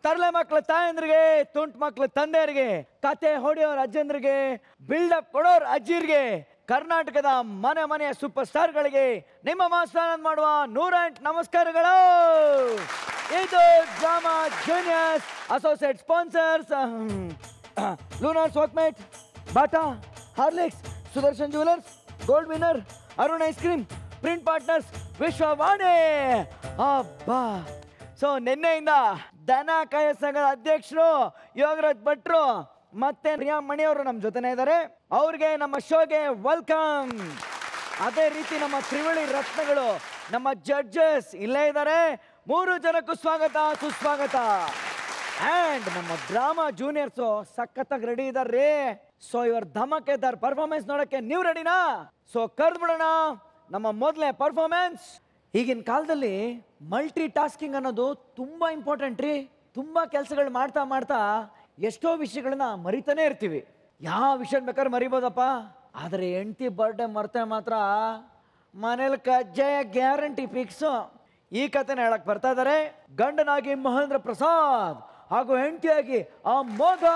ತರಲೆ ಮಕ್ಳ ತಾಯಂದ್ರಿಗೆ ತುಂಟ್ ಮಕ್ಳ ತಂದೆಯರಿಗೆ ಕತೆ ಹೊಡೆಯೋರ್ ಅಜ್ಜಂದ್ರಿಗೆ ಬಿಲ್ಡಪ್ ಕೊಡೋರ್ ಅಜ್ಜಿರ್ಗೆ ಕರ್ನಾಟಕದ ಮನೆ ಮನೆಯ ಸೂಪರ್ ಸ್ಟಾರ್ಗಳಿಗೆ ನಿಮ್ಮ ಮಾಸ್ಟರ್ ಮಾಡುವ ನೂರ ಎಂಟು ನಮಸ್ಕಾರಗಳು ಇದು drama juniors associate sponsors Lunars Walkmate Bata Horlicks Sudarshan jewellers gold winner Arun ice cream print partners Vishwavani ಅಬ್ಬಾ ಸೊ ನಿನ್ನೆಯಿಂದ ದನ ಕಾಯ ಸಂಘದ ಅಧ್ಯಕ್ಷರು ಯೋಗರಾಜ್ ಭಟ್ರು ಮತ್ತೆ ಪ್ರಿಯಾ ಮಣಿಯವರು ನಮ್ಮ ಜೊತೆನೇ ಇದ್ದಾರೆ ಅವ್ರಿಗೆ ನಮ್ಮ ಶೋಗೆ ವೆಲ್ಕಮ್ ಅದೇ ರೀತಿ ನಮ್ಮ ತ್ರಿವಳಿ ರತ್ನಗಳು ನಮ್ಮ ಜಡ್ಜಸ್ ಇಲ್ಲೇ ಇದ್ದಾರೆ ಮೂರು ಜನಕ್ಕೂ ಸ್ವಾಗತ ಸುಸ್ವಾಗತ ಅಂಡ್ ನಮ್ಮ ಡ್ರಾಮಾ ಜೂನಿಯರ್ಸು ಸಖತ್ತಾಗಿ ರೆಡಿ ಇದಾರ್ರಿ ಸೊ ಇವ್ರ ಧಮಕ್ ಇದ್ದಾರೆ ಪರ್ಫಾರ್ಮೆನ್ಸ್ ನೋಡಕ್ಕೆ ನೀವು ರೆಡಿನಾ ಸೊ ಕರೆದು ಬಿಡೋಣ ನಮ್ಮ ಮೊದಲನೇ ಪರ್ಫಾರ್ಮೆನ್ಸ್ ಈಗಿನ ಕಾಲದಲ್ಲಿ ಮಲ್ಟಿ ಟಾಸ್ಕಿಂಗ್ ಅನ್ನೋದು ತುಂಬಾ ಇಂಪಾರ್ಟೆಂಟ್ ರೀ ತುಂಬಾ ಕೆಲಸಗಳು ಮಾಡ್ತಾ ಮಾಡ್ತಾ ಎಷ್ಟೋ ವಿಷಯಗಳನ್ನ ಮರಿತಾನೆ ಇರ್ತೀವಿ ಯಾವ ವಿಷಯ ಬೇಕಾದ್ರೆ ಮರಿಬೋದಪ್ಪ ಆದರೆ ಹೆಂಡತಿ ಬರ್ಡೇ ಮರ್ತೆ ಮಾತ್ರ ಮನೇಲಿ ಕಜ್ಜಾಯ ಗ್ಯಾರಂಟಿ ಫಿಕ್ಸು ಈ ಕಥೆನ ಹೇಳಕ್ ಬರ್ತಾ ಇದ್ದಾರೆ ಗಂಡನಾಗಿ ಮಹೇಂದ್ರ ಪ್ರಸಾದ್ ಹಾಗೂ ಹೆಂಡತಿಯಾಗಿ ಅಮೋಘ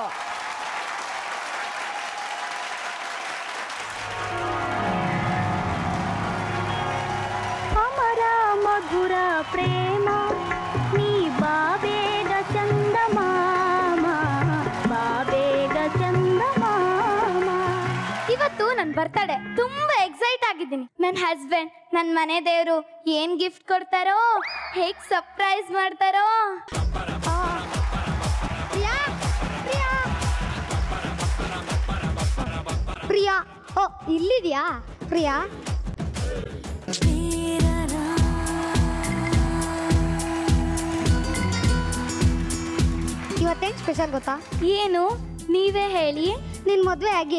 ಅಮರ ಮಧುರ ಪ್ರೇಮ ನೀ ಬಾಬೇಗ ಚಂದಮಾಮ ಬಾಬೇಗ ಚಂದಮಾಮ ಇವತ್ತು ನನ್ನ ಬರ್ತಡೆ ತುಂಬಾ ಎಕ್ಸೈಟ್ ಆಗಿದ್ದೀನಿ ನನ್ನ ಹಸ್ಬೆಂಡ್ ನನ್ನ ಮನೆ ದೇವರು ಏನ್ ಗಿಫ್ಟ್ ಕೊಡ್ತಾರೋ ಹೇಗ್ ಸರ್ಪ್ರೈಸ್ ಮಾಡ್ತಾರೋ ಆ. ಪ್ರಿಯಾ ಪ್ರಿಯಾ ಪ್ರಿಯಾ ಓ ಇಲ್ಲಿದ್ಯಾ ಪ್ರಿಯಾ ಇವತ್ತೇನು ಸ್ಪೆಷಲ್ ಗೊತ್ತಾ ಏನು ನೀವೇ ಹೇಳಿ ನಿನ್ ಮದ್ವೆ ಆಗಿ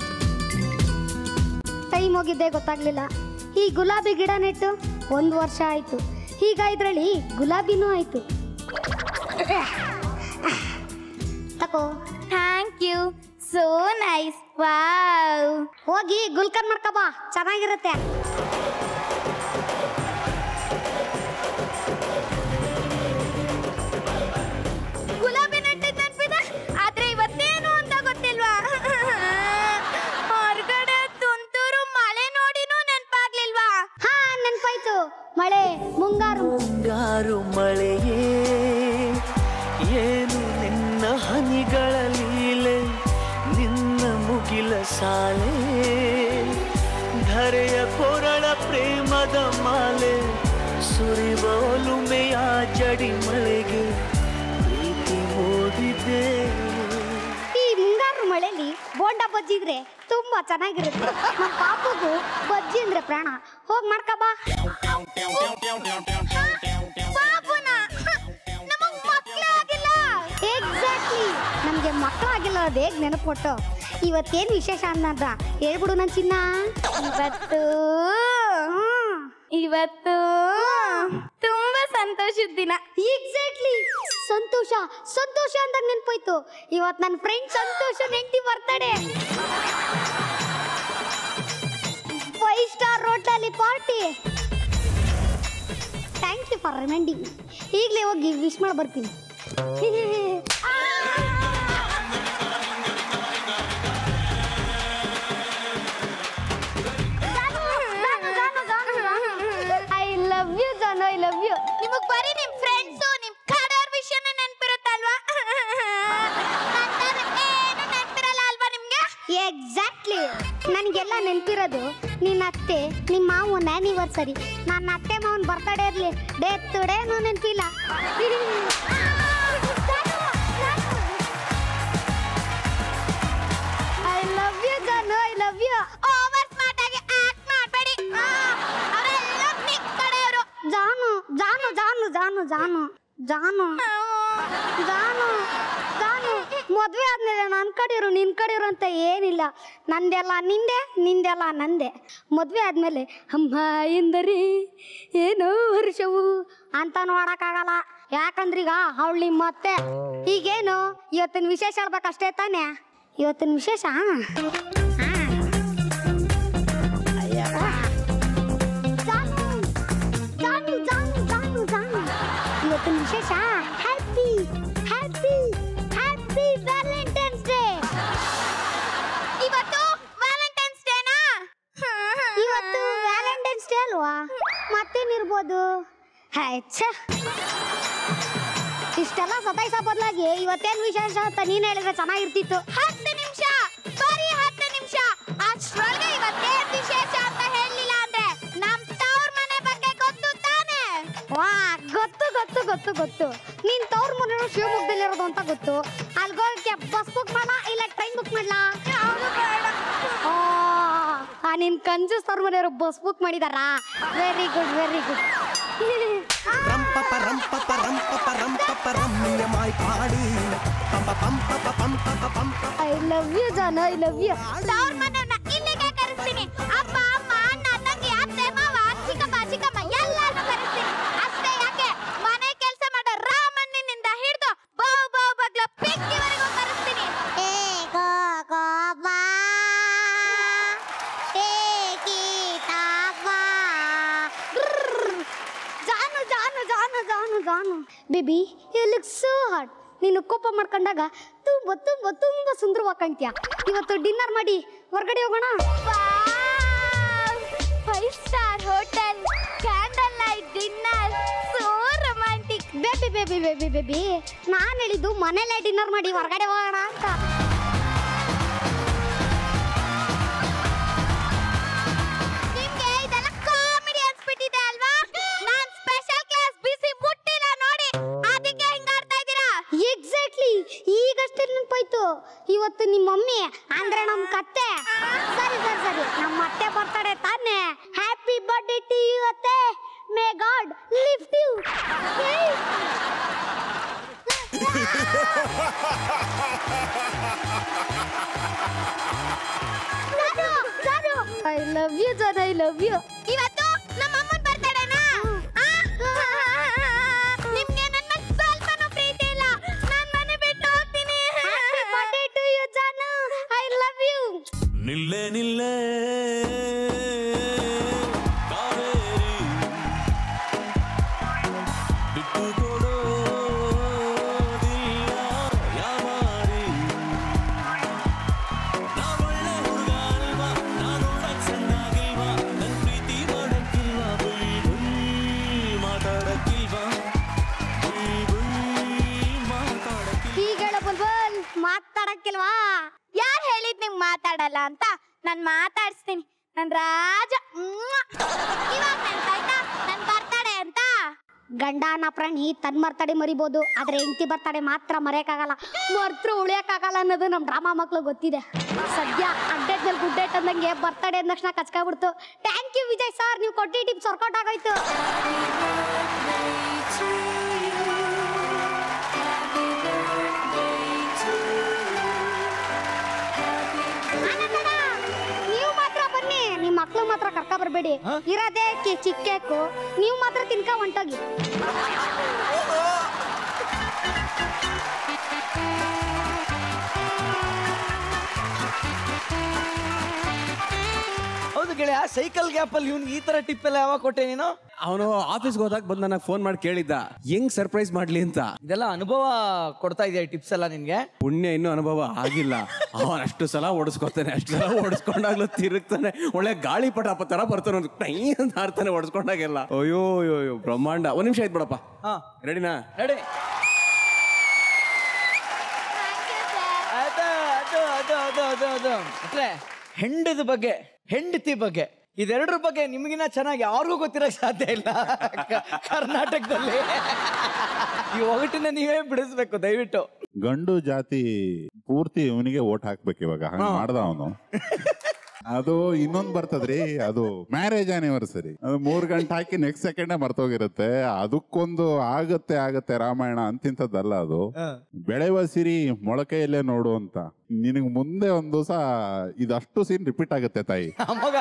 ಟೈಮ್ ಹೋಗಿದ್ದೆ ಗೊತ್ತಾಗ್ಲಿಲ್ಲ ಈ ಗುಲಾಬಿ ಗಿಡ ನೆಟ್ಟು ಒಂದು ವರ್ಷ ಆಯ್ತು ಈಗ ಇದ್ರಲ್ಲಿ ಗುಲಾಬಿನೂ ಆಯ್ತು ತಕೋ thank you so nice wow ಹೋಗಿ ಗುಲ್ಕನ್ ಮಾಡ್ಕಬಾ ಚೆನ್ನಾಗಿರುತ್ತೆ ಗುಲಾಬಿ ನೆಟ್ಟಿದ್ ನೆನ್ಪಿದೆ ಆದ್ರೆ ಇವತ್ತೇನು ಅಂತ ಗೊತ್ತಿಲ್ವಾ ಹೊರಗಡೆ ತುಂತುರು ಮಳೆ ನೋಡಿನೂ ನೆನ್ಪಾಗ್ಲಿಲ್ವಾ ಹಾ ನೆನ್ಪಾಯ್ತು ಮಳೆ ಮುಂಗಾರು ಮುಂಗಾರು ಮಳೆಯೇ ಏನು ನಿನ್ನ ಹನಿಗಳ ಲೀಲೆ ನಿನ್ನ ಮುಗಿಲ ಸಾಲೆ ಧರೆಯ ಕೊರಳ ಪ್ರೇಮದ ಮಾಲೆ ಸುರಿವ ಒಲುಮೆಯ ಜಡಿ ಮಳೆಗೆ ಪ್ರೀತಿ ಓದಿದೆ ಈ ಮುಂಗಾರು ಮಳೆಲಿ ಬೋಂಡ ಬಜ್ಜಿ ಇದ್ರೆ ತುಂಬಾ ಚೆನ್ನಾಗಿರುತ್ತೆ ನಮ್ಮ ಪಾಪಗೂ ಬಜ್ಜಿ ಅಂದ್ರೆ ಪ್ರಾಣ ಹೋಗ್ ಮಾಡ್ಕಬಾ ಬಾಬುನ ನಮಗ್ ಮಕ್ಳೇ ಆಗಿಲ್ಲ ಎಕ್ಸಾಕ್ಟ್ಲಿ ನಮ್ಗೆ ಮಕ್ಕಳಾಗಿಲ್ಲ ಅದು ಹೇಗ್ ನೆನಪೊಟ್ಟು ಇವತ್ತೇನ್ ವಿಶೇಷ ಅನ್ನದ ಹೇಳ್ಬಿಡು ನನ್ ಚಿನ್ನ ಇವತ್ತು ಹ್ಮ್. ಇವತ್ತು ತುಂಬಾ ಸಂತೋಷದ ದಿನ ಎಕ್ಸಾಕ್ಟ್ಲಿ ಸಂತೋಷ ಸಂತೋಷ ಅಂತ ನೆನ್ಪೋಯ್ತು ಇವತ್ ನನ್ನ ಫ್ರೆಂಡ್ ಸಂತೋಷ ನೆಂಟಿ ಬರ್ತಾಡೆ ಫೈವ್ ಸ್ಟಾರ್ ರೋಟಲ್ಲಿ party thank you for reminding ಈಗಲೇ ಹೋಗಿ ವಿಶ್ ಮಾಡಿ ಬರ್ತೀನಿ ಐ ಲವ್ ಯು ಜಾನು ಐ ಲವ್ ಯು ನಿಮಗ್ ಬರೀ ನಿಮ್ ಫ್ರೆಂಡ್ಸು ನಿಮ್ ಕಡೋರ್ ವಿಷಯನೇ ನೆನ್ಪಿರುತ್ತಲ್ವಾ ನನ್ನದು ಏನು ನೆನ್ಪಿರಲ್ಲ ಅಲ್ವಾ ನಿಮ್ಗೆ ಎಕ್ಸಾಕ್ಟ್ಲಿ ನನಗೆಲ್ಲ ನೆನಪಿರೋದು ನಿನ್ನ ಅತ್ತೆ ನಿಮ್ಮ ಮಾವನ ಆ್ಯನಿವರ್ಸರಿ ನನ್ನ ಅತ್ತೆ ಮಾವನ ಬರ್ತಡೇ ಇರಲಿ ಡೆತ್ ಡೇನು ನೆನಪಿಲ್ಲ ಐ ಲವ್ ಯು ಜಾನು I love you over smart ಆಗಿ ಆಕ್ಟ್ ಮಾಡಬೇಡಿ ಅವರೆಲ್ಲ ನಿಮ್ ಕಡೆಯವರು ಜಾನು ಜಾನು ಜಾನು ಜಾನು ಜಾನು ಜಾನು ಜಾನು ಜಾನು ಮದ್ವೆ ಆದ್ಮೇಲೆ ನನ್ನ ಕಡೆಯವರು ನಿನ್ ಕಡೆಯವರು ಅಂತ ಏನಿಲ್ಲ ನಂದೆಲ್ಲ ನಿಂದೆ ನಿಂದೆಲ್ಲ ನಂದೆ ಮದ್ವೆ ಆದ್ಮೇಲೆ ಅಮ್ಮ ಎಂದರೆ ಏನೋ ವರ್ಷವು ಅಂತ ನೋಡಕ್ಕಾಗಲ್ಲ ಯಾಕಂದ್ರೀಗ ಅವಳು ನಿಮ್ಮ ಮತ್ತೆ ಈಗೇನು ಇವತ್ತಿನ ವಿಶೇಷ ಹೇಳ್ಬೇಕಷ್ಟೇ ತಾನೇ ಇವತ್ತಿನ ವಿಶೇಷ ಹಾ. ಜಾನು ಜಾನು ಜಾನು ಜಾನು ಇವತ್ತಿನ ವಿಶೇಷ ಹ್ಯಾಪಿ ಯಾವ್ದಿರ್ಬೋದು ಛ ಇಷ್ಟೆಲ್ಲ ಸತಾಯಿಸೋ ಬದಲಾಗಿ ಇವತ್ತೇನ್ ವಿಶೇಷ ಅಂತ ನೀನ್ ಹೇಳಿದ್ರೆ ಚೆನ್ನಾಗಿರ್ತಿತ್ತು ಹತ್ತು ನಿಮಿಷ ಬರೀ ಹತ್ತು ನಿಮಿಷ ಅಷ್ಟ್ರೊಳಗೆ ಇವತ್ತೇನ್ ವಿಶೇಷ ಅಂತ ಹೇಳಲಿಲ್ಲ ಅಂದ್ರೆ ನಮ್ ತವ್ರ ಮನೆ ಬಗ್ಗೆ ಗೊತ್ತು ತಾನೆ ವಾ ಗೊತ್ತು ಗೊತ್ತು ಗೊತ್ತು ಗೊತ್ತು ನೀನ್ ತವ್ರ ಮನೆ ಶಿವಮೊಗ್ಗದಲ್ಲಿರೋದು ಅಂತ ಗೊತ್ತು ಅಲ್ಗೋಗಕ್ಕೆ ಬಸ್ ಬುಕ್ ಮಾಡ್ಲಾ ಇಲ್ಲ ಟ್ರೈನ್ ಬುಕ್ ಮಾಡ್ಲಾ ಆ, ಆ ನಿನ್ ಕಂಜೂಸ್ ತವ್ರ ಮನೆಯವರು ಬಸ್ ಬುಕ್ ಮಾಡಿದಾರಾ ವೆರಿ ಗುಡ್ ವೆರಿ ಗುಡ್ ರಂಪಪ ರಂಪಪ ರಂಪಪ ರಂಪಪ ರಮ್ಯಮಾಯ್ ಪಾಡಿ ಪಂಪ ಪಂಪಪ ಪಂಪಪ ಪಂಪ ಐ ಲವ್ ಯು ಜಾನ್ ಐ ಲವ್ ಯು ತವ್ರ ಮನೆಯವ್ರನ್ನ ಇಲ್ಲಿಗೆ ಕರೆಸ್ತೀನಿ ಅಪ್ಪ ಅಮ್ಮ ಅಣ್ಣ ತಂಗಿ ಅತ್ತೆ ಮಾವ ಚಿಕ್ಕಪ್ಪ ಚಿಕ್ಕಮ್ಮ ಎಲ್ಲಾರ್ನೂ ಕರೆಸ್ತೀನಿ ಅಷ್ಟೇ ಯಾಕೆ ಮನೆ ಕೆಲಸ ಮಾಡೋ ರಾಮಣ್ಣನಿಂದ ಹಿಡಿದು ಬೌ ಬೌ ಬಗ್ಲ ಪಿಕ್ಕಿವರೆಗೂ ಕರೆಸ್ತೀನಿ ಏ ಗೋ ಗೋ ಬಾ ಏ ಗೀತಾ ಬಾ ಜಾನು ಜಾನು ಜಾನು ಜಾನು ಜಾನು baby you look so hot ನೀನು ಕೋಪ ಮಾಡ್ಕೊಂಡಾಗ ತುಂಬ ತುಂಬ ತುಂಬ ಸುಂದರವಾಗಿ ಕಾಣ್ತೀಯ ಇವತ್ತು ಡಿನ್ನರ್ ಮಾಡಿ ಹೊರಗಡೆ ಹೋಗೋಣ five star hotel candle light dinner so romantic baby baby baby baby ನಾನು ಹೇಳಿದ್ದು ಮನೇಲೆ ಡಿನ್ನರ್ ಮಾಡಿ ಹೊರಗಡೆ ಹೋಗೋಣ ಅಂತ ನಿಮ್ಗೆ ಇದೆಲ್ಲ ಕಾಮಿಡಿ ಅನ್ಸ್ಬಿಟ್ಟಿದೆ ಅಲ್ವಾ ನಾನ್ ಸ್ಪೆಷಲ್ ಕ್ಲಾಸ್ ಬಿಸಿ ಮುಟ್ಟಿಲ್ಲ ನೋಡಿ ಅದಕ್ಕೆ ಹಿಂಗಾಡ್ತಾ ಇದ್ದೀರಾ ಎಕ್ಸಾಕ್ಟ್ಲಿ ಈಗಷ್ಟೇ ನೆನಪಾಯ್ತು ಇವತ್ತು ನಿಮ್ಮ ಮಮ್ಮಿ ಅಂದ್ರೆ ನಮ್ಮ ಕತ್ತೆ ಸರಿ ಸರಿ ಸರಿ ನಮ್ಮ ಅತ್ತೆ ಬರ್ತಾಳೆ ತಾನೆ ಹ್ಯಾಪಿ ಬರ್ಡೇ ಟು ಯು ಅತ್ತೆ may God lift you I love you ಜನ ಐ ಲವ್ ಯು ಇವತ್ತು ನಮ್ಮ ಅಮ್ಮನ್ ಬರ್ತಡೇನಾ ನಿಮ್ಗೆ ನನ್ನ ಮೇಲೆ ಸ್ವಲ್ಪನೂ ಪ್ರೀತಿ ಇಲ್ಲ ನಾನ್ ಮನೆ ಬಿಟ್ಟು ಹೋಗ್ತೀನಿ ಹ್ಯಾಪಿ ಬರ್ಡೇ ಟು ಯು ಜಾನು ಐ ಲವ್ ಯು ನಿಲ್ಲೆ ನಿಲ್ಲೆ ಕಾವೇರಿ ಬಿಟ್ಟು ಕೊಡೋದಿಲ್ಲ ಯಾವಾರಿ ನಾ ಒಳ್ಳೆ ಹುಡುಗ ಅಲ್ವಾ ನಾನು ನೋಡಕ್ ಚೆನ್ನಾಗಿಲ್ವಾ ನನ್ ಪ್ರೀತಿ ಮಾಡಕ್ಕಿಲ್ವ ಬುಯ್ ಬುಯ್ ಮಾತಾಡಕ್ಕಿಲ್ವಾ ಬುಯ್ ಬುಯ್ ಮಾತಾಡಕ್ಕಿಲ್ವಾ ಈಗಳ ಬುಲ್ಬುಲ್ ಮಾತಾಡಕ್ಕಿಲ್ವಾ ಯಾರ್ ಹೇಳಿದ್ ನಿಂಗ್ ಮಾತಾಡಲ್ಲ ಅಂತ ನಾನ್ ಮಾತಾಡ್ಸ್ತೀನಿ ನನ್ ರಾಜ ಮ್ವಾ! ಇವಾಗ್ ನೆನ್ಪಾಯ್ತಾ ನನ್ ಬರ್ತಡೆ ಅಂತ ಗಂಡನ ಪ್ರಾಣಿ ತನ್ ಮರ್ತಡೆ ಮರಿಬೋದು ಆದ್ರೆ ಹೆಂಡತಿ ಬರ್ತಡೆ ಮಾತ್ರ ಮರೆಯಕ್ಕಾಗಲ್ಲ ಮರ್ತ್ರ ಉಳಿಯಕ್ಕಾಗಲ್ಲ ಅನ್ನೋದು ನಮ್ ಡ್ರಾಮಾ ಮಕ್ಳು ಗೊತ್ತಿದೆ ಸದ್ಯ ಅಡ್ಡೆಟ್ ಮೇಲೆ ಗುಡ್ಡೆಟ್ ಅಂದಂಗೆ ಬರ್ತಡೆ ಅಂದ ತಕ್ಷಣ ಕಚ್ಕೊಬಿಡ್ತು ಥ್ಯಾಂಕ್ ಯು ವಿಜಯ್ ಸರ್ ನೀವು ಕೊಟ್ಟಿ ಟಿಪ್ಸ್ ವರ್ಕೌಟ್ ಆಗೋಯ್ತು ಆನಂದಣ್ಣ, ನೀವು ಮಾತ್ರ ಬನ್ನಿ ನಿಮ್ ಮಕ್ಳು ಮಾತ್ರ ಕರ್ಕ ಬರ್ಬೇಡಿ ಇರೋದೇ ಕಿ- ಚಿಕ್ಕ ಕೇಕು ನೀವು ಮಾತ್ರ ತಿನ್ಕ ಹೊಂಟೋಗಿ ಹೌದು ಗೆಳೆಯ ಸೈಕಲ್ ಗ್ಯಾಪ್ ಅಲ್ಲಿ ಇವ್ನಿಗೆ ಈ ತರ ಟಿಪ್ ಎಲ್ಲ ಯಾವಾಗ ಕೊಟ್ಟೆ ನೀನು ಅವನು ಆಫೀಸ್ಗೆ ಹೋದಾಗ ಬಂದು ನನಗೆ ಫೋನ್ ಮಾಡಿ ಕೇಳಿದ್ದ ಹೆಂಗ್ ಸರ್ಪ್ರೈಸ್ ಮಾಡ್ಲಿ ಅಂತ ಇದೆಲ್ಲ ಅನುಭವ ಕೊಡ್ತಾ ಇದೆಯಾ ಟಿಪ್ಸ್ ಎಲ್ಲ ನಿನ್ಗೆ ಪುಣ್ಯ ಇನ್ನೂ ಅನುಭವ ಆಗಿಲ್ಲ ಅವನ್ ಅಷ್ಟು ಸಲ ಓಡಿಸ್ಕೊತಾನೆ ಅಷ್ಟು ಸಲ ಓಡಿಸ್ಕೊಂಡಾಗ್ಲೂ ತಿರುಗ್ತಾನೆ ಒಳ್ಳೆ ಗಾಳಿ ಪಟಾಪ ತರ ಬರ್ತಾನೆ ಒಂದು ಟೈ ಅಂತ ಹಾರ್ತಾನೆ ಓಡಿಸ್ಕೊಂಡಾಗೆಲ್ಲ ಅಯ್ಯೋ ಅಯ್ಯೋ ಅಯ್ಯೋ ಬ್ರಹ್ಮಾಂಡ ಒಂದ್ ನಿಮಿಷ ಆಯ್ತು ಬಿಡಪ್ಪ ಹಾ ರೆಡಿನಾ ರೆಡಿ ಅದು ಅದು ಅದು ಅದು ಅದು ಅದು ಅಂದ್ರೆ ಹೆಂಡದ ಬಗ್ಗೆ ಹೆಂಡತಿ ಬಗ್ಗೆ ಇದೆರಡರ ಬಗ್ಗೆ ನಿಮಗಿನ್ನ ಚೆನ್ನಾಗಿ ಯಾರಿಗೂ ಗೊತ್ತಿರಕ್ ಸಾಧ್ಯ ಇಲ್ಲ ಕ- ಕರ್ನಾಟಕದಲ್ಲಿ ಈ ಒಗಟಿನ ನೀವೇ ಬಿಡಿಸ್ಬೇಕು ದಯವಿಟ್ಟು ಗಂಡು ಜಾತಿ ಪೂರ್ತಿ ಇವನಿಗೆ ಓಟ್ ಹಾಕ್ಬೇಕು ಇವಾಗ ಹಂಗ ಮಾಡ್ದ ಅವನು ಅದು ಇನ್ನೊಂದ್ ಬರ್ತದ್ರಿ ಅದು ಮ್ಯಾರೇಜ್ ಆನಿವರ್ಸರಿ ಅದು ಮೂರ್ ಗಂಟೆ ಹಾಕಿ ನೆಕ್ಸ್ಟ್ ಸೆಕೆಂಡ್ ಮರ್ತೋಗಿರುತ್ತೆ ಅದಕ್ಕೊಂದು ಆಗತ್ತೆ ಆಗತ್ತೆ ರಾಮಾಯಣ ಅಂತಿಂತದ್ದಲ್ಲ ಅದು ಬೆಳೆಯುವ ಸಿರಿ ಮೊಳಕೆಯಲ್ಲೇ ನೋಡು ಅಂತ ನಿನಗ್ ಮುಂದೆ ಒಂದ್ ದಿವಸ ಇದಷ್ಟು ಸೀನ್ ರಿಪೀಟ್ ಆಗುತ್ತೆ ತಾಯಿ ಮಗ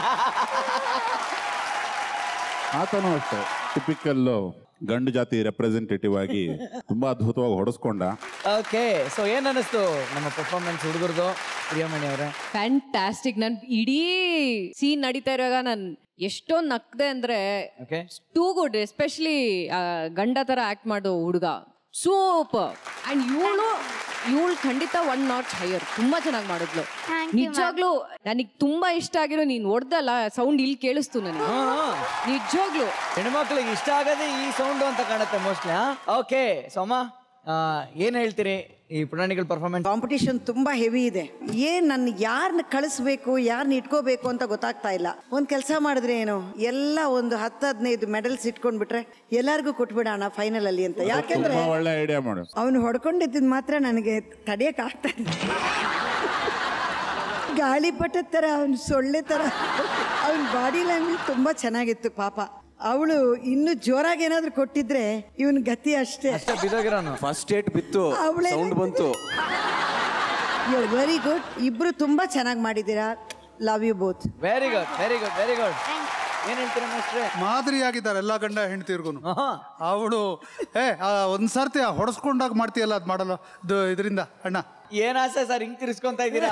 ಆತನು ಅಷ್ಟೇ ಟಿಪಿಕಲ್ ಗಂಡು ಜಾತಿ ರೆಪ್ರೆಸೆಂಟೇಟಿವ್ ಆಗಿ ತುಂಬಾ ಅದ್ಭುತವಾಗಿ ಹೊಡೆಸ್ಕೊಂಡ ಓಕೆ ಸೊ ಏನ್ ಅನ್ನಿಸ್ತು ನಮ್ಮ ಪರ್ಫಾರ್ಮೆನ್ಸ್ ಹುಡುಗರದು ಪ್ರಿಯಮಣಿ ಅವರೇ ಫ್ಯಾಂಟಾಸ್ಟಿಕ್ ನನ್ ಇಡೀ ಸೀನ್ ನಡೀತಾ ಇರುವಾಗ ನಾನು ಎಷ್ಟೊಂದು ನಕ್ದೆ ಅಂದ್ರೆ ಓಕೆ ಟೂ ಗುಡ್ ಎಸ್ಪೆಷಲಿ ಗಂಡ ತರ ಆಕ್ಟ್ ಮಾಡೋ ಹುಡುಗ ಸೂಪರ್ ಅಂಡ್ ಇವಳು ಇವಳು ಖಂಡಿತ ಒನ್ ನಾಟ್ ಹೈಯರ್ ತುಂಬಾ ಚೆನ್ನಾಗಿ ಮಾಡಿದ್ಲು Thank you, ನಿಜವಾಗ್ಲೂ ನನಗೆ ತುಂಬಾ ಇಷ್ಟ ಆಗಿರೋ ನೀನ್ ಹೊಡ್ದಲ್ಲ ಸೌಂಡ್ ಇಲ್ಲಿ ಕೇಳಿಸ್ತು ನನಗೆ ಹಾ, ಹಾ. ನಿಜವಾಗ್ಲೂ ಹೆಣ್ಮಕ್ಳಿಗೆ ಇಷ್ಟ ಆಗದೆ ಈ ಸೌಂಡ್ ಅಂತ ಕಾಣುತ್ತೆ ಮೋಸ್ಟ್ಲಿ ಓಕೆ ಸೋಮ ಆ, ಏನ್ ಹೇಳ್ತೀರಿ ಈ ಪುರಾಣಿಗಳ ಪರ್ಫಾರ್ಮೆನ್ಸ್ ಕಾಂಪಿಟೇಷನ್ ತುಂಬಾ ಹೆವಿ ಇದೆ ಏನ್ ನನ್ನ ಯಾರನ್ನ ಕಳಿಸ್ಬೇಕು ಯಾರನ್ನ ಇಟ್ಕೋಬೇಕು ಅಂತ ಗೊತ್ತಾಗ್ತಾ ಇಲ್ಲ ಒಂದ್ ಕೆಲಸ ಮಾಡಿದ್ರೆ ಏನು ಎಲ್ಲ ಒಂದು ಹತ್ತು ಹದಿನೈದು ಮೆಡಲ್ಸ್ ಇಟ್ಕೊಂಡ್ಬಿಟ್ರೆ ಎಲ್ಲರಿಗೂ ಕೊಟ್ಬಿಡೋಣ ಫೈನಲ್ ಅಲ್ಲಿ ಅಂತ ಯಾಕೆಂದ್ರೆ ತುಂಬಾ ಒಳ್ಳೆ ಐಡಿಯಾ ಮಾಡು ಅವನು ಹೊಡ್ಕೊಂಡಿದ್ದ ಮಾತ್ರ ನನಗೆ ತಡೆಯಕ್ ಆಗ್ತಾ ಇಲ್ಲ ಗಾಳಿಪಟ ತರ ಅವನು ಸೊಳ್ಳೆ ತರ ಅವನ ಬಾಡಿ ಲ್ಯಾಂಗ್ವೇಜ್ ತುಂಬಾ ಚೆನ್ನಾಗಿತ್ತು ಪಾಪ ಅವಳು ಇನ್ನು ಜೋರಾಗಿ ಏನಾದ್ರು ಕೊಟ್ಟಿದ್ರೆ ಇವನ್ ಗತಿ ಅಷ್ಟೇ ಅಷ್ಟೇ ಬಿದ್ದೋಗಿರೋನು ಫಸ್ಟ್ ಏಟ್ ಬಿತ್ತು ಅವ್ಳೇ- ಸೌಂಡ್ ಬಂತು ಯು ವೆರಿ ಗುಡ್ ಇಬ್ರು ತುಂಬಾ ಚೆನ್ನಾಗಿ ಮಾಡಿದ್ದೀರಾ love you both very good very good very good ಏನ್ ಹೇಳ್ತೀರಾ ಮಾಸ್ಟ್ರೆ ಮಾದರಿಯಾಗಿದ್ದಾರೆ ಎಲ್ಲ ಗಂಡ ಹೆಂಡ್ತಿರ್ಗು ಆಹಾ. ಅವಳು ಏ ಆ ಒಂದ್ ಸರ್ತಿ ಆ ಹೊಡೆಸ್ಕೊಂಡಾಗ ಮಾಡ್ತೀಯಲ್ಲ ಅದ್ ಮಾಡಲ್ಲ ಇದರಿಂದ ಅಣ್ಣ ಏನ್ ಆಸೆ ಸರ್ ಹಿಂಗ್ ತಿರ್ಸ್ಕೊಂತ ಇದ್ದೀರಾ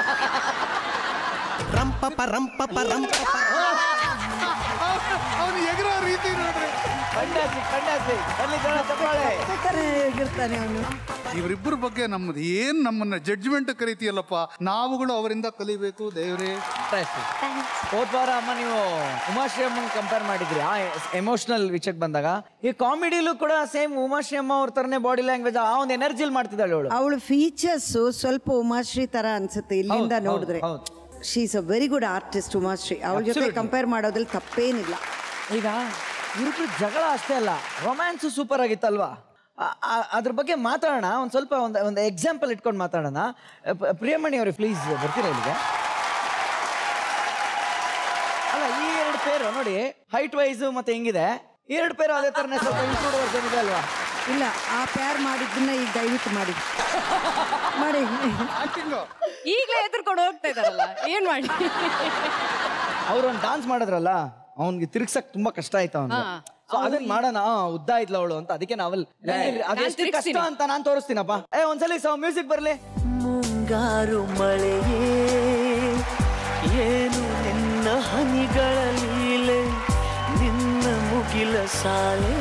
ರಂಪಪ ರಂಪಪ ರಂಪಪ ಅವನು ಎಗರೋ ರೀತಿ ನೋಡ್ರಿ ಕಂಡಾಸಿ ಕಂಡಾಸಿ ಬರ್ಲಿ ಜನ ಚಪ್ಪಾಳೆ ಇರ್ತಾನೆ ಅವನು ಇವರಿಬ್ಬರ ಬಗ್ಗೆ ನಮ್ಮದು ಏನ್ ನಮ್ಮನ್ನ ಜಡ್ಜ್ಮೆಂಟ್ ಕರಿತೀಯಲ್ಲಪ್ಪ ನಾವುಗಳು ಅವರಿಂದ ಕಲಿಬೇಕು ದೇವ್ರೇ ಹೋದ್ ವಾರ ಅಮ್ಮ ನೀವು ಉಮಾಶ್ರೀ ಅಮ್ಮನ್ ಕಂಪೇರ್ ಮಾಡಿದ್ರಿ ಆ ಎಮೋಷನಲ್ ವಿಷಯಕ್ಕೆ ಬಂದಾಗ ಈ ಕಾಮಿಡಿಲೂ ಕೂಡ ಸೇಮ್ ಉಮಾಶ್ರೀ ಅಮ್ಮ ಅವ್ರ ತರನೇ ಬಾಡಿ ಲ್ಯಾಂಗ್ವೇಜ್ ಆ ಒಂದು ಎನರ್ಜಿಲ್ ಮಾಡ್ತಿದ್ದಾಳೆ ಅವಳು ಅವಳ ಫೀಚರ್ಸ್ ಸ್ವಲ್ಪ ಉಮಾಶ್ರೀ ತರ ಅನ್ಸುತ್ತೆ ಇಲ್ಲಿಂದ ಹೌದು, ನೋಡಿದ್ರೆ ಹೌದು. She is a very good artist Umashree ಅವಳ ಜೊತೆ Absolutely. ಕಂಪೇರ್ ಮಾಡೋದ್ರಲ್ಲಿ ತಪ್ಪೇನಿಲ್ಲ ಈಗ ಇವ್ರಿಬ್ರು ಜಗಳ ಅಷ್ಟೇ ಅಲ್ಲ ರೊಮ್ಯಾನ್ಸ್ ಸೂಪರ್ ಆಗಿತ್ತಲ್ವಾ ಆ- ಆ- ಅದ್ರ ಬಗ್ಗೆ ಮಾತಾಡೋಣ ಒಂದು ಸ್ವಲ್ಪ ಒಂದು ಒಂದು ಎಕ್ಸಾಂಪಲ್ ಇಟ್ಕೊಂಡು ಮಾತಾಡೋಣ ಪ- ಪ್ರಿಯಮಣಿ ಅವ್ರಿಗೆ ಪ್ಲೀಸ್ ಬರ್ತೀರಾ ಇಲ್ಲಿಗೆ ಅಲ್ಲ ಈ ಎರಡು ಪೇರು ನೋಡಿ ಹೈಟ್ ವೈಸ್ ಮತ್ತೆ ಹೆಂಗಿದೆ ಈ ಎರಡು ಪೇರು ಅದೇ ತರನೇ ಸ್ವಲ್ಪ ಇಂಕ್ಲೂಡ್ ವರ್ಷನ್ ಇದೆ ಅಲ್ವಾ ಇಲ್ಲ ಆ ಪ್ಯಾರ್ ಮಾಡಿದ್ದನ್ನ ಈಗ ದಯವಿಟ್ಟು ಮಾಡಿ ಮಾಡಿ ಈಗ್ಲೇ ಎದುರ್ಕೊಂಡು ಹೋಗ್ತಾ ಇದಾರಲ್ಲ ಏನ್ ಮಾಡಿ ಅವ್ರು ಒಂದು ಡಾನ್ಸ್ ಮಾಡಿದ್ರಲ್ಲ ಅವ್ನಿಗೆ ತಿರ್ಗ್ಸಕ್ ತುಂಬಾ ಕಷ್ಟ ಆಯ್ತು ಅವ್ನಿಗೆ ಹಾ. ಸೊ ಅದನ್ನ ಮಾಡೋಣ ಆ, ಉದ್ದ ಇದ್ಲ ಅವಳು ಅಂತ ಅದಕ್ಕೆ ನಾವಲ್ಲಿ ಅದೆಷ್ಟು ಕಷ್ಟ ತಿರ್ಗ್ಸ್ತೀನಿ. ಅಂತ ನಾನ್ ತೋರಿಸ್ತೀನಪ್ಪ ಏ ಒಂದ್ಸಲಿ ಮ್ಯೂಸಿಕ್ ಬರ್ಲಿ ಮುಂಗಾರು ಮಳೆಯೇ ಏನು ನಿನ್ನ ಹನಿಗಳ ಲೀಲೆ ನಿನ್ನ ಮುಗಿಲ ಸಾಲೆ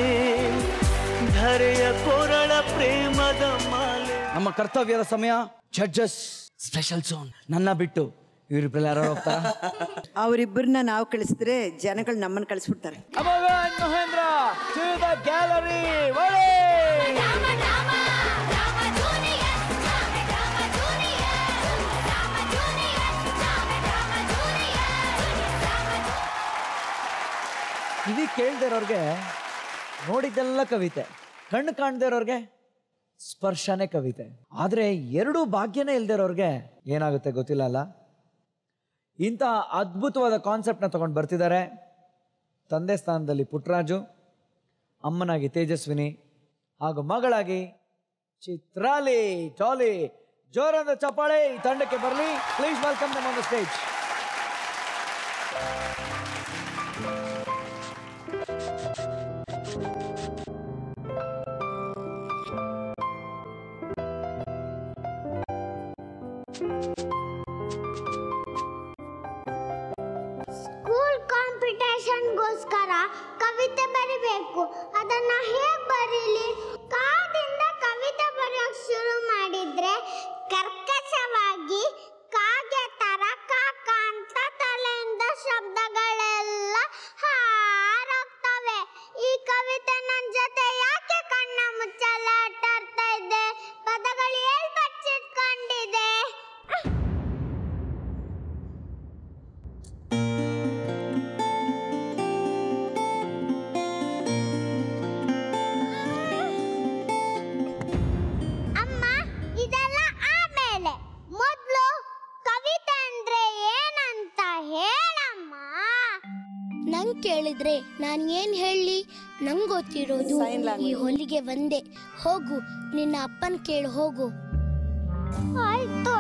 ಧರೆಯ ಕೊರಳ ಪ್ರೇಮದ ಮಾಲೆ ನಮ್ಮ ಕರ್ತವ್ಯದ ಸಮಯ ಜಡ್ಜಸ್ ಸ್ಪೆಷಲ್ ಝೋನ್ ನನ್ನ ಬಿಟ್ಟು ಇವರಿಬ್ಬರೆಲ್ಲ ಯಾರು ಹೋಗ್ತಾರ ಅವರಿಬ್ಬರನ್ನ ನಾವು ಕಳಿಸಿದ್ರೆ ಜನಗಳು ನಮ್ಮನ್ನ ಕಳಿಸ್ಬಿಡ್ತಾರೆ ಅಮೋಘನ್ ಮಹೇಂದ್ರ ಟು ದ ಗ್ಯಾಲರಿ ಒಳ್ಳೆ ಕಿವಿ ಕೇಳ್ದೇ ಇರೋರ್ಗೆ ನೋಡಿದ್ದೆಲ್ಲ ಕವಿತೆ ಕಣ್ಣು ಕಾಣ್ದೇ ಇರೋರ್ಗೆ ಸ್ಪರ್ಶನೇ ಕವಿತೆ ಆದ್ರೆ ಎರಡು ಭಾಗ್ಯನೇ ಇಲ್ದೇ ಇರೋರ್ಗೆ ಏನಾಗುತ್ತೆ ಗೊತ್ತಿಲ್ಲ ಅಲ್ಲ ಇಂಥ ಅದ್ಭುತವಾದ ಕಾನ್ಸೆಪ್ಟ್ನ ತಗೊಂಡು ಬರ್ತಿದ್ದಾರೆ ತಂದೆ ಸ್ಥಾನದಲ್ಲಿ ಪುಟ್ಟರಾಜು ಅಮ್ಮನಾಗಿ ತೇಜಸ್ವಿನಿ ಹಾಗೂ ಮಗಳಾಗಿ ಚಿತ್ರಾಲಿ ಚಾಲಿ ಜೋರಾದ ಚಪ್ಪಾಳೆ ಈ ತಂಡಕ್ಕೆ ಬರಲಿ please welcome them on the stage school ಕಾಂಪಿಟೇಷನ್ಗೋಸ್ಕರ ಕವಿತೆ ಬರಿಬೇಕು ಅದನ್ನ ಹೇಗ್ ಬರೀಲಿ ಕಾದಿಂದ ಕವಿತೆ ಬರೆಯೋಕ್ ಶುರು ಮಾಡಿದ್ರೆ ಕರ್ಕಶವಾಗಿ ಕಾಗೆ ತರ ಕಾಕ ಅಂತ ತಲೆಯಿಂದ ಶಬ್ದಗಳೆಲ್ಲ ಹಾರೋಗ್ತವೆ ಈ ಕವಿತೆ ನನ್ ಜೊತೆ ಯಾಕೆ ಕಣ್ಣ ಮುಚ್ಚಲ್ಲ ಆಟಾಡ್ತಾ ಇದ್ದೆ ಪದಗಳು ಎಲ್ಲಿ ಬಚ್ಚಿಟ್ಕೊಂಡಿದೆ ಅಮ್ಮ ಇದೆಲ್ಲ ಆಮೇಲೆ ಮೊದಲು ಕವಿತೆ ಅಂದ್ರೆ ಏನಂತ ಹೇಳಮ್ಮ ನಂಗ್ ಕೇಳಿದ್ರೆ ನಾನ್ ಏನ್ ಹೇಳಿ ನಂಗ್ ಗೊತ್ತಿರೋದು ಈ ಹೊಲಿಗೆ ಒಂದೇ ಹೋಗು ನಿನ್ನ ಅಪ್ಪನ್ ಕೇಳಿ ಹೋಗು ಆಯ್ತು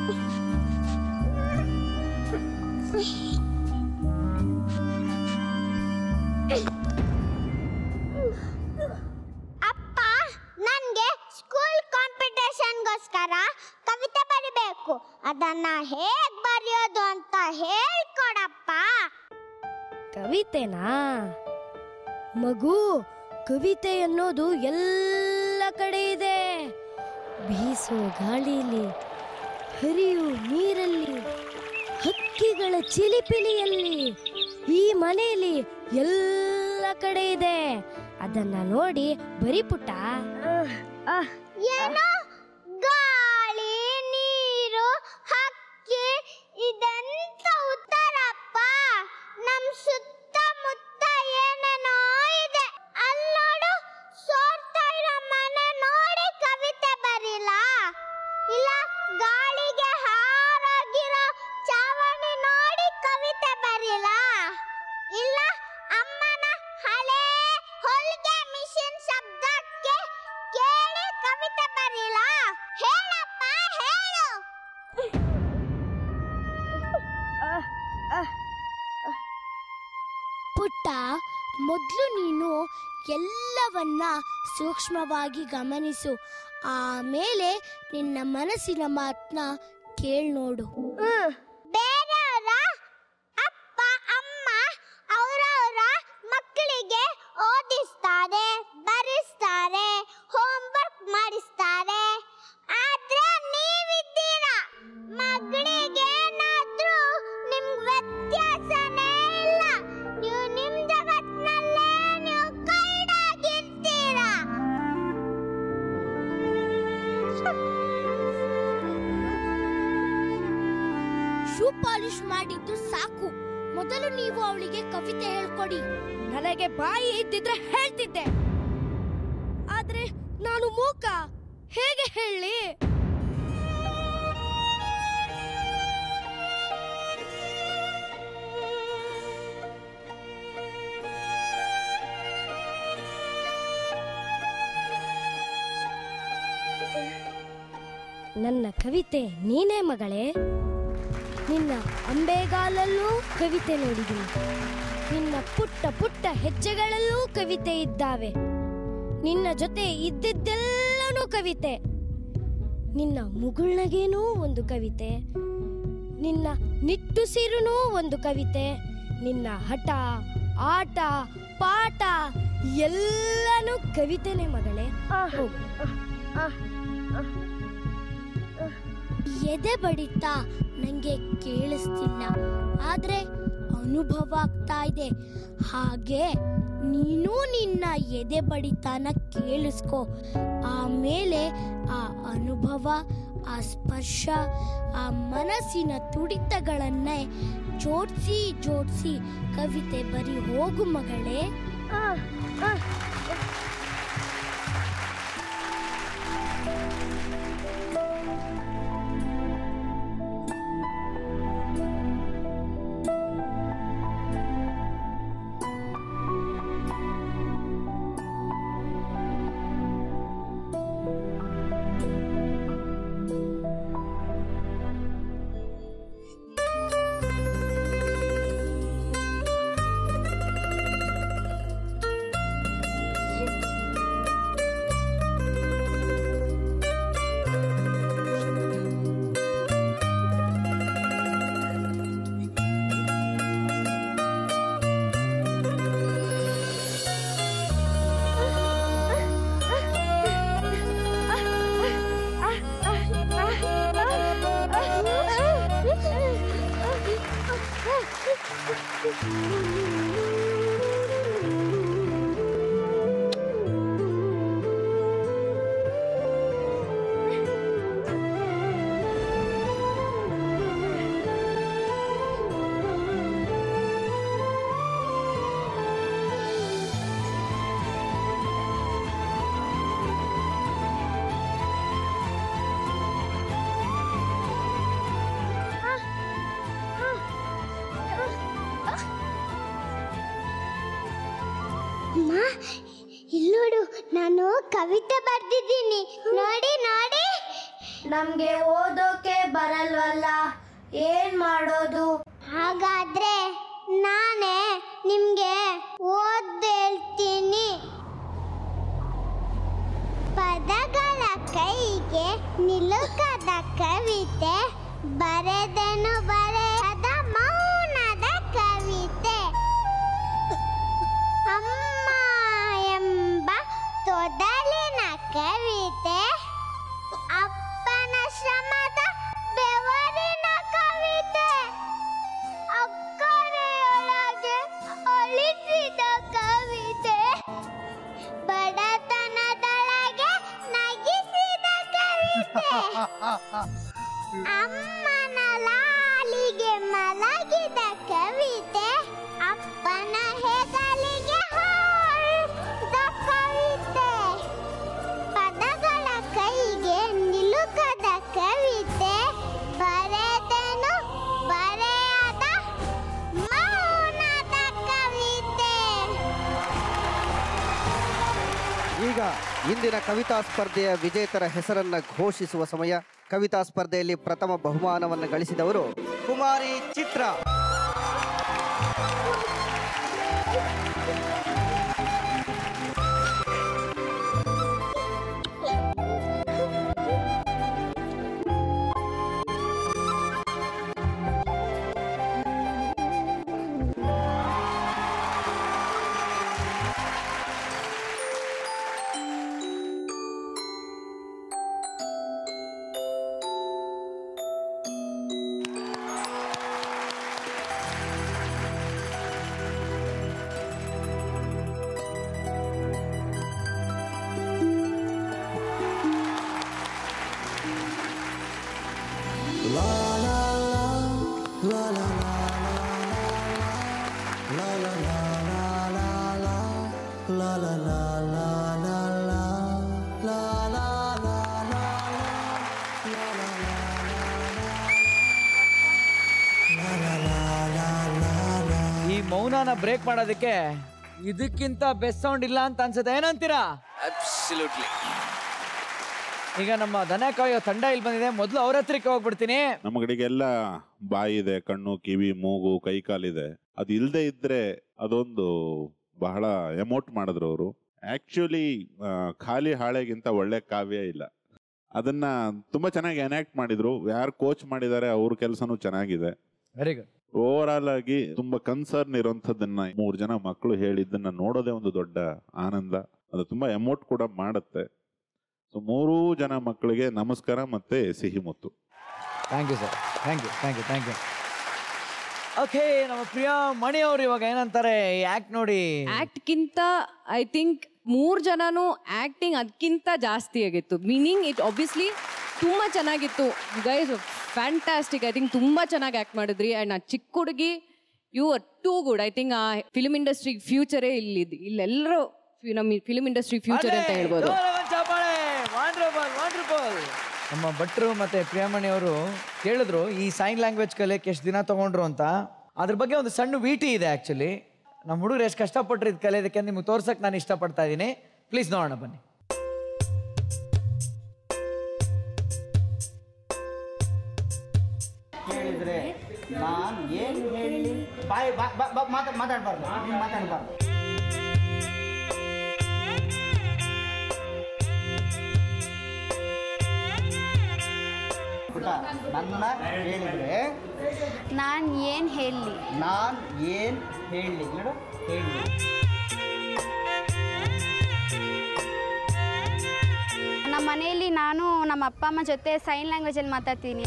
ಅಪ್ಪ ನನ್ಗೆ ಸ್ಕೂಲ್ ಕಾಂಪಿಟೇಷನ್ಗೋಸ್ಕರ ಕವಿತೆ ಬರಿಬೇಕು ಅದನ್ನ ಹೇಗ್ ಬರೆಯೋದು ಅಂತ ಹೇಳ್ಕೊಡಪ್ಪ ಕವಿತೆನಾ ಮಗು ಕವಿತೆ ಅನ್ನೋದು ಎಲ್ಲ ಕಡೆ ಇದೆ ಬೀಸೋ ಗಾಳಿಲಿ ಹರಿಯೋ ನೀರಲ್ಲಿ ಹಕ್ಕಿಗಳ ಚಿಲಿಪಿಲಿಯಲ್ಲಿ ಈ ಮನೆಯಲ್ಲಿ ಎಲ್ಲ ಕಡೆ ಇದೆ ಅದನ್ನ ನೋಡಿ ಬರೀ ಪುಟ್ಟ ಏನೋ ಗಾಳಿ ನೀರು ಹಕ್ಕಿ ಇದೆಂತ ಉತ್ತರಪ್ಪ ನಮ್ ಸುತ್ತಮುತ್ತ ಏನೇನೋ ಇದೆ ಅಲ್ಲೋಡು ಸೋರ್ತಾ ಇರೋ ಮನೆ ನೋಡಿ ಕವಿತೆ ಬರಿಲ್ಲ ಇಲ್ಲ ಗಾಳಿಗೆ ಹಾರಾಗಿರೋ ಚಾವಣಿ ನೋಡಿ ಕವಿತೆ ಬರಿಲ್ಲ ಇಲ್ಲ ಅಮ್ಮನ ಹಳೆ ಹೊಲಿಗೆ ಮಿಷಿನ್ ಶಬ್ದಕ್ಕೆ ಕೇಳಿ ಕವಿತೆ ಬರಿಲ್ಲ ಹೇಳಪ್ಪ ಹೇಳು ಪುಟ್ಟ ಮೊದಲು ನೀನು ಎಲ್ಲವನ್ನ ಸೂಕ್ಷ್ಮವಾಗಿ ಗಮನಿಸು ಆಮೇಲೆ ನಿನ್ನ ಮನಸ್ಸಿನ ಮಾತನ್ನ ಕೇಳ್ ನೋಡು ಬೇರೆಯವರ ಅಪ್ಪ ಅಮ್ಮ ಅವರವರ ಮಕ್ಕಳಿಗೆ ಓದಿಸ್ತಾರೆ ಬರೆಸ್ತಾರೆ ಹೋಮ್ವರ್ಕ್ ಮಾಡಿಸ್ತಾರೆ ಆದ್ರೆ ನೀವಿದ್ದೀರಾ ಮಗಳಿಗೆ ಏನಾದ್ರೂ ನಿಮ್ಗೆ ವ್ಯತ್ಯಾಸನೇ ಇಲ್ಲ ನೀವು ನಿಮ್ ಜಗತ್ನಲ್ಲೇ ನೀವು ಕೈಡಾಗಿರ್ತೀರಾ ಶೂ ಪಾಲಿಶ್ ಮಾಡಿದ್ದು ಸಾಕು ಮೊದಲು ನೀವು ಅವಳಿಗೆ ಕವಿತೆ ಹೇಳ್ಕೊಡಿ ನನಗೆ ಬಾಯಿ ಇದ್ದಿದ್ರೆ ಹೇಳ್ತಿದ್ದೆ ಆದ್ರೆ ನಾನು ಮೂಕ ಹೇಗೆ ಹೇಳಿ ನನ್ನ ಕವಿತೆ ನೀನೇ ಮಗಳೇ ನಿನ್ನ ಅಂಬೆಗಾಲಲ್ಲೂ ಕವಿತೆ ನೋಡಿದ್ದೀನಿ ನಿನ್ನ ಪುಟ್ಟ ಪುಟ್ಟ ಹೆಜ್ಜೆಗಳಲ್ಲೂ ಕವಿತೆ ಇದ್ದಾವೆ ನಿನ್ನ ಜೊತೆ ಇದ್ದಿದ್ದೆಲ್ಲನೂ ಕವಿತೆ ನಿನ್ನ ಮುಗುಳ್ನಗೇನೂ ಒಂದು ಕವಿತೆ ನಿನ್ನ ನಿಟ್ಟುಸಿರುನೂ ಒಂದು ಕವಿತೆ ನಿನ್ನ ಹಠ ಆಟ ಪಾಠ ಎಲ್ಲನೂ ಕವಿತೆನೇ ಮಗಳೇ ಹೋಗು ಎದೆ ಬಡಿತ ನಂಗೆ ಕೇಳಿಸ್ತಿಲ್ಲ ಆದ್ರೆ ಅನುಭವ ಆಗ್ತಾ ಇದೆ ಹಾಗೆ ನೀನು ನಿನ್ನ ಎದೆ ಬಡಿತನ ಕೇಳಿಸ್ಕೊ ಆಮೇಲೆ ಆ ಅನುಭವ ಆ ಸ್ಪರ್ಶ ಆ ಮನಸ್ಸಿನ ತುಡಿತಗಳನ್ನೇ ಜೋಡಿಸಿ ಜೋಡಿಸಿ ಕವಿತೆ ಬರಿ ಹೋಗು ಮಗಳೇ ಅಮ್ಮ ಇಲ್ಲೋಡು ನಾನು ಕವಿತೆ ಬರ್ದಿದ್ದೀನಿ ನೋಡಿ ನೋಡಿ ನಮ್ಗೆ ಓದೋಕೆ ಬರಲ್ವಲ್ಲ ಏನ್ ಮಾಡೋದು ಹಾಗಾದ್ರೆ ನಾನೇ ನಿಮ್ಗೆ ಓದ್ ಹೇಳ್ತೀನಿ ಪದಗಳ ಕೈಗೆ ನಿಲುಕದ ಕವಿತೆ ಬರೆದನು ಬರೆಯದ ಮೌನದ ಕವಿತೆ ಅಮ್ಮ ಎಂಬ ತೊದಲಿನ ಕವಿತೆ ಅಪ್ಪ ಶ್ರಮದ ಬೆವರಿನ ಕವಿತೆ ಅಕ್ಕರೆಯೊಳಗೆ ಅಳಿಸಿದ ಕವಿತೆ ಬಡತನದೊಳಗೆ ನಗಿಸಿದ ಕವಿತೆ ಅಮ್ಮನ ಲಾಲಿಗೆ ಮಲಗಿದ ಕವಿತೆ ಅಪ್ಪನ ಹೆಗಲಿಗೆ ಹಾರಿದ ಕವಿತೆ ಪದಗಳ ಕೈಗೆ ನಿಲುಕದ ಕವಿತೆ ಬರೆದೆನು ಬರೆಯದ ಮೌನದ ಕವಿತೆ ಈಗ ಇಂದಿನ ಕವಿತಾ ಸ್ಪರ್ಧೆಯ ವಿಜೇತರ ಹೆಸರನ್ನ ಘೋಷಿಸುವ ಸಮಯ ಕವಿತಾ ಸ್ಪರ್ಧೆಯಲ್ಲಿ ಪ್ರಥಮ ಬಹುಮಾನವನ್ನು ಗಳಿಸಿದವರು ಕುಮಾರಿ ಚಿತ್ರ ಈ ಮೌನನ ಬ್ರೇಕ್ ಮಾಡೋದಕ್ಕೆ ಇದಕ್ಕಿಂತ ಬೆಸ್ಟ್ ಸೌಂಡ್ ಇಲ್ಲ ಅಂತ ಅನ್ಸುತ್ತೆ ಏನಂತೀರಾ ಅಬ್ಸಲ್ಯೂಟ್ಲಿ ಈಗ ನಮ್ಮ ದನ ಕಾಯೋ ತಂಡ ಇಲ್ಲಿ ಬಂದಿದೆ ಮೊದಲು ಅವ್ರ ಹತ್ರಕ್ಕೆ ಹೋಗ್ಬಿಡ್ತೀನಿ ನಮ್ಮ ಕಡೆಗೆಲ್ಲ ಬಾಯಿ ಇದೆ ಕಣ್ಣು ಕಿವಿ ಮೂಗು ಕೈ ಕಾಲಿದೆ ಅದು ಇಲ್ದೇ ಇದ್ರೆ ಅದೊಂದು ಬಹಳ ಎಮೋಟ್ ಮಾಡಿದ್ರು ಅವರು ಆಕ್ಚುಲಿ ಖಾಲಿ ಹಾಳೆಗಿಂತ ಒಳ್ಳೆ ಕಾವ್ಯ ಇಲ್ಲ ಅದನ್ನ ತುಂಬಾ ಚೆನ್ನಾಗಿ ಎನಾಕ್ಟ್ ಮಾಡಿದ್ರು ಯಾರು ಕೋಚ್ ಮಾಡಿದ್ದಾರೆ ಅವ್ರ ಕೆಲಸನೂ ಚೆನ್ನಾಗಿದೆ ವೆರಿ ಗುಡ್ ಓವರ್ ಆಲ್ ಆಗಿ ತುಂಬಾ ಕನ್ಸರ್ನ್ ಇರೋಂಥದ್ದನ್ನ ಮೂರು ಜನ ಮಕ್ಕಳು ಹೇಳಿದ್ದನ್ನ ನೋಡೋದೇ ಒಂದು ದೊಡ್ಡ ಆನಂದ ಅದು ತುಂಬಾ ಎಮೋಟ್ ಕೂಡ ಮಾಡುತ್ತೆ ಸೊ ಮೂರೂ ಜನ ಮಕ್ಕಳಿಗೆ ನಮಸ್ಕಾರ ಮತ್ತೆ ಸಿಹಿ ಮುತ್ತು thank you sir thank you thank you thank you okay ನಮ್ಮ ಪ್ರಿಯಾ ಮಣಿ ಅವರು ಇವಾಗ ಏನಂತಾರೆ ಈ ಆಕ್ಟ್ ನೋಡಿ ಆಕ್ಟ್ಗಿಂತ ಐ ಥಿಂಕ್ ಮೂರ್ ಜನನು ಆಕ್ಟಿಂಗ್ ಅದಕ್ಕಿಂತ ಜಾಸ್ತಿ ಆಗಿತ್ತು ಮೀನಿಂಗ್ ಇಟ್ ಆಬ್ವಿಯಸ್ಲಿ ತುಂಬಾ ಚೆನ್ನಾಗಿತ್ತು ಗೈಸ್ ಫ್ಯಾಂಟಾಸ್ಟಿಕ್ ಐ ಥಿಂಕ್ ತುಂಬಾ ಚೆನ್ನಾಗಿ ಆಕ್ಟ್ ಮಾಡಿದ್ರಿ ಅಂಡ್ ಆ ಚಿಕ್ಕ ಹುಡುಗಿ you are too good I think ಆ ಫಿಲ್ಮ್ ಇಂಡಸ್ಟ್ರಿ ಫ್ಯೂಚರೇ ಇಲ್ಲಿ ಇಲ್ಲೆಲ್ಲರೂ ನಮ್ಮ ಫಿಲ್ಮ್ ಇಂಡಸ್ಟ್ರಿ ಫ್ಯೂಚರ್ ಅಂತ ಹೇಳ್ಬೋದು ವಂಡರ್ಫುಲ್ ವಂಡರ್ಫುಲ್ ನಮ್ಮ ಭಟ್ರು ಮತ್ತೆ ಪ್ರಿಯಾಮಣಿ ಅವರು ಕೇಳಿದ್ರು ಈ ಸೈನ್ ಲ್ಯಾಂಗ್ವೇಜ್ ಕಲಿಯಕ್ಕೆ ಎಷ್ಟು ದಿನ ತಗೊಂಡ್ರು ಅಂತ ಅದ್ರ ಬಗ್ಗೆ ಒಂದು ಸಣ್ಣ ವಿಟಿ ಇದೆ ಆಕ್ಚುಲಿ ನಮ್ಮ ಹುಡುಗರು ಎಷ್ಟು ಕಷ್ಟಪಟ್ರು ಇದು ಕಲಿಯೋದಕ್ಕೆ ನಿಮ್ಗೆ ತೋರ್ಸಕ್ ನಾನು ಇಷ್ಟಪಡ್ತಾ ಇದ್ದೀನಿ ಪ್ಲೀಸ್ ನೋಡೋಣ ಬನ್ನಿ ಹೇಳಿದ್ರೆ ನಾನು ಏನು ಹೇಳಿ ಬಾಯ್ ಮಾತಾಡಬಾರ್ದು ನೀವು ಮಾತಾಡಬಾರ್ದು ಪುಟ ನನ್ನ ಹೇಳಿದ್ರೆ ನಾನು ಏನು ಹೇಳಲಿ ನಾನು ಏನು ಹೇಳಿ ನೋಡು ಹೇಳಿ ನಮ್ಮ ಮನೆಯಲ್ಲಿ ನಾನು ನಮ್ಮ ಅಪ್ಪ ಅಮ್ಮ ಜೊತೆ ಸೈನ್ ಲ್ಯಾಂಗ್ವೇಜಲ್ಲಿ ಮಾತಾಡ್ತೀನಿ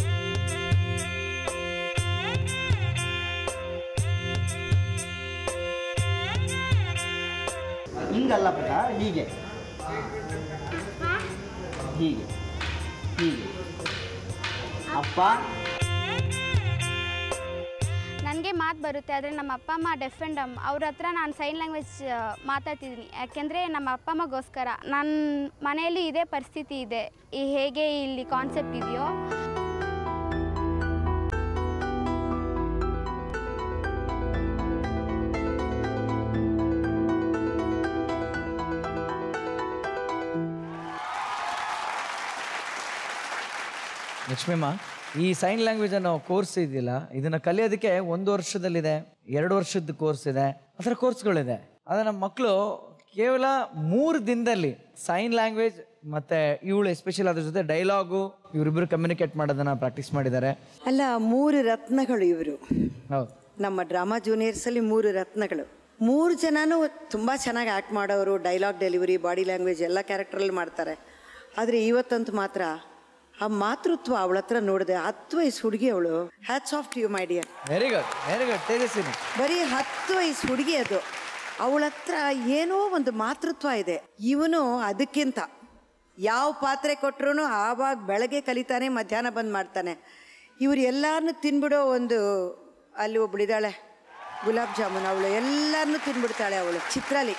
ಹಿಂಗಲ್ಲ ಪುಟ ಹೀಗೆ ಹೀಗೆ ಹೀಗೆ ಅಪ್ಪ ನನಗೆ ಮಾತು ಬರುತ್ತೆ ಆದರೆ ನಮ್ಮ ಅಪ್ಪ ಅಮ್ಮ ಡೆಫ್ ಆ್ಯಂಡ್ ಡಮ್ ಅವ್ರ ಹತ್ರ ನಾನು ಸೈನ್ ಲ್ಯಾಂಗ್ವೇಜ್ ಮಾತಾಡ್ತಿದ್ದೀನಿ ಯಾಕೆಂದರೆ ನಮ್ಮ ಅಪ್ಪ ಅಮ್ಮಗೋಸ್ಕರ ನನ್ನ ಮನೆಯಲ್ಲಿ ಇದೇ ಪರಿಸ್ಥಿತಿ ಇದೆ ಈ ಹೇಗೆ ಇಲ್ಲಿ ಕಾನ್ಸೆಪ್ಟ್ ಇದೆಯೋ ಲಕ್ಷ್ಮೀಮ್ಮ ಈ ಸೈನ್ ಲ್ಯಾಂಗ್ವೇಜ್ ಅನ್ನೋ ಕೋರ್ಸ್ ಇದೆಯಲ್ಲ ಇದನ್ನ ಕಲಿಯೋದಕ್ಕೆ ಒಂದು ವರ್ಷದಲ್ಲಿದೆ ಎರಡು ವರ್ಷದ ಕೋರ್ಸ್ ಇದೆ ಆ ಥರ ಕೋರ್ಸ್ಗಳಿದೆ ಆದರೆ ನಮ್ಮ ಮಕ್ಕಳು ಕೇವಲ ಮೂರು ದಿನದಲ್ಲಿ ಸೈನ್ ಲ್ಯಾಂಗ್ವೇಜ್ ಮತ್ತೆ ಇವಳು ಎಸ್ಪೆಷಲ್ ಅದ್ರ ಜೊತೆ ಡೈಲಾಗು ಇವರಿಬ್ಬರು ಕಮ್ಯುನಿಕೇಟ್ ಮಾಡೋದನ್ನ ಪ್ರಾಕ್ಟೀಸ್ ಮಾಡಿದ್ದಾರೆ ಅಲ್ಲ ಮೂರು ರತ್ನಗಳು ಇವರು ಹೌದು ನಮ್ಮ ಡ್ರಾಮಾ ಜೂನಿಯರ್ಸಲ್ಲಿ ಮೂರು ರತ್ನಗಳು ಮೂರು ಜನನೂ ತುಂಬ ಚೆನ್ನಾಗಿ ಆ್ಯಕ್ಟ್ ಮಾಡೋರು ಡೈಲಾಗ್ ಡೆಲಿವರಿ ಬಾಡಿ ಲ್ಯಾಂಗ್ವೇಜ್ ಎಲ್ಲ ಕ್ಯಾರೆಕ್ಟ್ರಲ್ಲಿ ಮಾಡ್ತಾರೆ ಆದರೆ ಇವತ್ತಂತೂ ಮಾತ್ರ ಆ ಮಾತೃತ್ವ ಅವಳ ಹತ್ರ ನೋಡಿದೆ ಹತ್ತು ವಯಸ್ಸು ಹುಡುಗಿ ಅವಳು hats off you my dear very good very good Tejaswini ಬರೀ ಹತ್ತು ವಯಸ್ಸು ಹುಡುಗಿ ಅದು ಅವಳ ಹತ್ರ ಏನೋ ಒಂದು ಮಾತೃತ್ವ ಇದೆ ಇವನು ಅದಕ್ಕಿಂತ ಯಾವ ಪಾತ್ರೆ ಕೊಟ್ಟರು ಆವಾಗ ಬೆಳಗ್ಗೆ ಕಲಿತಾನೆ ಮಧ್ಯಾಹ್ನ ಬಂದು ಮಾಡ್ತಾನೆ ಇವ್ರು ಎಲ್ಲಾರನ್ನೂ ತಿನ್ಬಿಡೋ ಒಂದು ಅಲ್ಲಿ ಒಬ್ಳಿದಾಳೆ ಗುಲಾಬ್ ಜಾಮೂನ್ ಅವಳು ಎಲ್ಲರನ್ನೂ ತಿನ್ಬಿಡ್ತಾಳೆ ಅವಳು ಚಿತ್ರಾಲಿ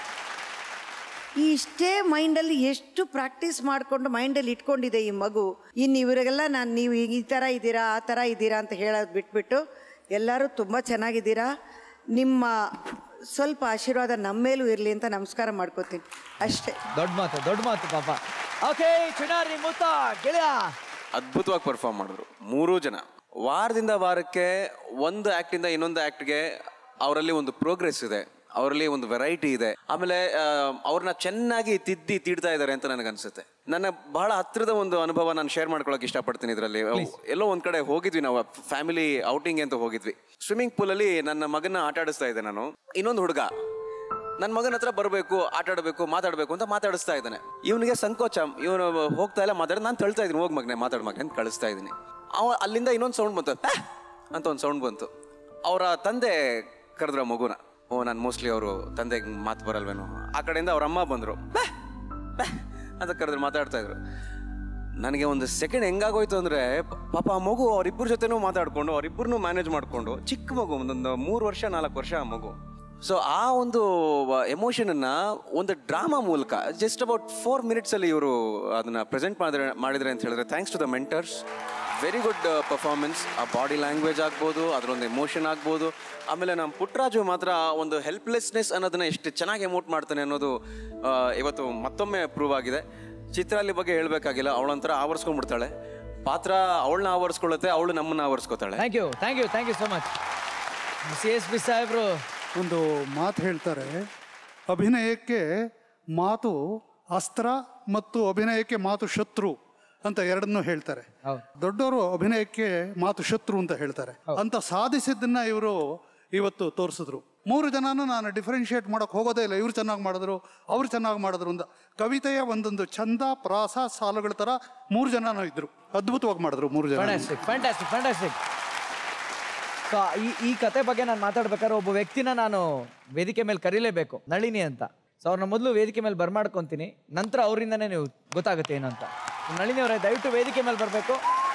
ಈ ಇಷ್ಟೇ ಮೈಂಡಲ್ಲಿ ಎಷ್ಟು ಪ್ರಾಕ್ಟೀಸ್ ಮಾಡಿಕೊಂಡು ಮೈಂಡಲ್ಲಿ ಇಟ್ಕೊಂಡಿದೆ ಈ ಮಗು ಇನ್ನು ಇವರಿಗೆಲ್ಲ ನಾನು ನೀವು ಈ ಥರ ಇದ್ದೀರಾ ಆ ಥರ ಇದ್ದೀರಾ ಅಂತ ಹೇಳೋದು ಬಿಟ್ಬಿಟ್ಟು ಎಲ್ಲರೂ ತುಂಬ ಚೆನ್ನಾಗಿದ್ದೀರಾ ನಿಮ್ಮ ಸ್ವಲ್ಪ ಆಶೀರ್ವಾದ ನಮ್ಮ ಮೇಲೂ ಇರಲಿ ಅಂತ ನಮಸ್ಕಾರ ಮಾಡ್ಕೋತೀನಿ ಅಷ್ಟೇ ದೊಡ್ಡ ಮಾತು ದೊಡ್ಡ ಮಾತು ಪಾಪ ಓಕೆ ಚಿನಾರಿ ಮುತ್ತ ಗೆಳೆಯ ಅದ್ಭುತವಾಗಿ ಪರ್ಫಾರ್ಮ್ ಮಾಡಿದ್ರು ಮೂರೂ ಜನ ವಾರದಿಂದ ವಾರಕ್ಕೆ ಒಂದು ಆ್ಯಕ್ಟಿಂದ ಇನ್ನೊಂದು ಆ್ಯಕ್ಟ್ಗೆ ಅವರಲ್ಲಿ ಒಂದು ಪ್ರೋಗ್ರೆಸ್ ಇದೆ ಅವರಲ್ಲಿ ಒಂದು ವೆರೈಟಿ ಇದೆ ಆಮೇಲೆ ಆ, ಅವ್ರನ್ನ ಚೆನ್ನಾಗಿ ತಿದ್ದಿ ತೀಡ್ತಾ ಇದ್ದಾರೆ ಅಂತ ನನಗನ್ಸುತ್ತೆ ನನ್ನ ಬಹಳ ಹತ್ತಿರದ ಒಂದು ಅನುಭವ ನಾನು ಶೇರ್ ಮಾಡ್ಕೊಳಕ್ ಇಷ್ಟಪಡ್ತೀನಿ ಇದರಲ್ಲಿ ಎಲ್ಲೋ ಒಂದ್ ಕಡೆ ಹೋಗಿದ್ವಿ ನಾವು ಫ್ಯಾಮಿಲಿ ಔಟಿಂಗ್ ಅಂತ ಹೋಗಿದ್ವಿ ಸ್ವಿಮ್ಮಿಂಗ್ ಪೂಲಲ್ಲಿ ನನ್ನ ಮಗನ ಆಟ ಆಡಿಸ್ತಾ ಇದ್ದೆ ನಾನು ಇನ್ನೊಂದು ಹುಡುಗ ನನ್ನ ಮಗನ ಹತ್ರ ಬರಬೇಕು ಆಟ ಆಡಬೇಕು ಮಾತಾಡಬೇಕು ಅಂತ ಮಾತಾಡಿಸ್ತಾ ಇದ್ದಾನೆ ಇವನಿಗೆ ಸಂಕೋಚ ಇವನು ಹೋಗ್ತಾ ಇಲ್ಲ ಮಾತಾಡ ನಾನು ತಳ್ತಾ ಇದ್ದೀನಿ ಹೋಗ್ ಮಗನೆ ಮಾತಾಡ್ ಮಗನೆ ಅಂತ ಕಳಿಸ್ತಾ ಇದ್ದೀನಿ ಅವ ಅಲ್ಲಿಂದ ಇನ್ನೊಂದು ಸೌಂಡ್ ಬಂತು "ಆ!" ಅಂತ ಒಂದು ಸೌಂಡ್ ಬಂತು ಅವರ ತಂದೆ ಕರೆದ್ರ ಮಗುನ ಓ ನಾನು ಮೋಸ್ಟ್ಲಿ ಅವರು ತಂದೆಗೆ ಮಾತು ಬರಲ್ವೇನೋ ಆ ಕಡೆಯಿಂದ ಅವ್ರ ಅಮ್ಮ ಬಂದರು ಅಂತ ಕರೆದ್ರು ಮಾತಾಡ್ತಾ ಇದ್ರು ನನಗೆ ಒಂದು ಸೆಕೆಂಡ್ ಹೆಂಗಾಗೋಯ್ತು ಅಂದ್ರೆ ಪ- ಪಾಪ ಆ ಮಗು ಅವರಿಬ್ಬರ ಜೊತೆನೂ ಮಾತಾಡ್ಕೊಂಡು ಅವರಿಬ್ಬರನ್ನೂ ಮ್ಯಾನೇಜ್ ಮಾಡ್ಕೊಂಡು ಚಿಕ್ಕ ಮಗು ಒಂದೊಂದು ಮೂರು ವರ್ಷ ನಾಲ್ಕು ವರ್ಷ ಆ ಮಗು ಸೊ ಆ ಒಂದು ಎಮೋಷನ್ ಅನ್ನ ಒಂದು ಡ್ರಾಮಾ ಮೂಲಕ ಜಸ್ಟ್ ಅಬೌಟ್ ಫೋರ್ ಮಿನಿಟ್ಸ್ ಅಲ್ಲಿ ಇವರು ಅದನ್ನ ಪ್ರೆಸೆಂಟ್ ಮಾಡಿದ್ರೆ ಮಾಡಿದ್ರೆ ಅಂತ ಹೇಳಿದ್ರೆ thanks to the mentors very good performance ಆ ಬಾಡಿ ಲ್ಯಾಂಗ್ವೇಜ್ ಆಗ್ಬೋದು ಅದರೊಂದು ಎಮೋಷನ್ ಆಗ್ಬೋದು ಆಮೇಲೆ ನಮ್ಮ ಪುಟ್ಟರಾಜು ಮಾತ್ರ ಒಂದು ಹೆಲ್ಪ್ಲೆಸ್ನೆಸ್ ಅನ್ನೋದನ್ನ ಎಷ್ಟು ಚೆನ್ನಾಗಿ ಎಮೋಟ್ ಮಾಡ್ತಾನೆ ಅನ್ನೋದು ಆ, ಇವತ್ತು ಮತ್ತೊಮ್ಮೆ ಪ್ರೂವ್ ಆಗಿದೆ ಚಿತ್ರಾಲಿ ಬಗ್ಗೆ ಹೇಳ್ಬೇಕಾಗಿಲ್ಲ ಅವಳೊಂಥರ ಆವರಿಸ್ಕೊಂಡ್ಬಿಡ್ತಾಳೆ ಪಾತ್ರ ಅವಳನ್ನ ಆವರಿಸ್ಕೊಳ್ಳುತ್ತೆ ಅವಳು ನಮ್ಮನ್ನ ಆವರಿಸ್ಕೋತಾಳೆ thank you thank you thank you so much C S P ಸಾಹೇಬ್ರು ಒಂದು ಮಾತು ಹೇಳ್ತಾರೆ ಅಭಿನಯಕ್ಕೆ ಮಾತು ಅಸ್ತ್ರ ಮತ್ತು ಅಭಿನಯಕ್ಕೆ ಮಾತು ಶತ್ರು ಅಂತ ಎರಡನ್ನೂ ಹೇಳ್ತಾರೆ ದೊಡ್ಡವರು ಅಭಿನಯಕ್ಕೆ ಮಾತು ಶತ್ರು ಅಂತ ಹೇಳ್ತಾರೆ ಅಂತ ಸಾಧಿಸಿದ್ದನ್ನ ಇವರು ಇವತ್ತು ತೋರಿಸಿದ್ರು ಮೂರು ಜನನು ನಾನು ಡಿಫ್ರೆನ್ಶಿಯೇಟ್ ಮಾಡೋಕೆ ಹೋಗೋದೇ ಇಲ್ಲ ಇವ್ರು ಚೆನ್ನಾಗಿ ಮಾಡಿದ್ರು ಅವ್ರು ಚೆನ್ನಾಗಿ ಮಾಡಿದ್ರು ಅಂತ ಕವಿತೆಯ ಒಂದೊಂದು ಚಂದ ಪ್ರಾಸ ಸಾಲುಗಳ ಥರ ಮೂರು ಜನನೂ ಇದ್ರು ಅದ್ಭುತವಾಗಿ ಮಾಡಿದ್ರು ಮೂರು ಜನ ಫ್ಯಾಂಟಾಸ್ಟಿಕ್ ಫ್ಯಾಂಟಾಸ್ಟಿಕ್ ಫ್ಯಾಂಟಾಸ್ಟಿಕ್ ಸೊ ಈ ಈ ಕತೆ ಬಗ್ಗೆ ನಾನು ಮಾತಾಡ್ಬೇಕಾದ್ರೆ ಒಬ್ಬ ವ್ಯಕ್ತಿನ ನಾನು ವೇದಿಕೆ ಮೇಲೆ ಕರೀಲೇಬೇಕು ನಳಿನಿ ಅಂತ ಸೊ ಅವ್ರನ್ನ ಮೊದಲು ವೇದಿಕೆ ಮೇಲೆ ಬರ್ಮಾಡ್ಕೊಂತೀನಿ ನಂತರ ಅವರಿಂದನೇ ನೀವು ಗೊತ್ತಾಗುತ್ತೆ ಏನು ಅಂತ ನಳಿನಿ ಅವರೇ ದಯವಿಟ್ಟು ವೇದಿಕೆ ಮೇಲೆ ಬರಬೇಕು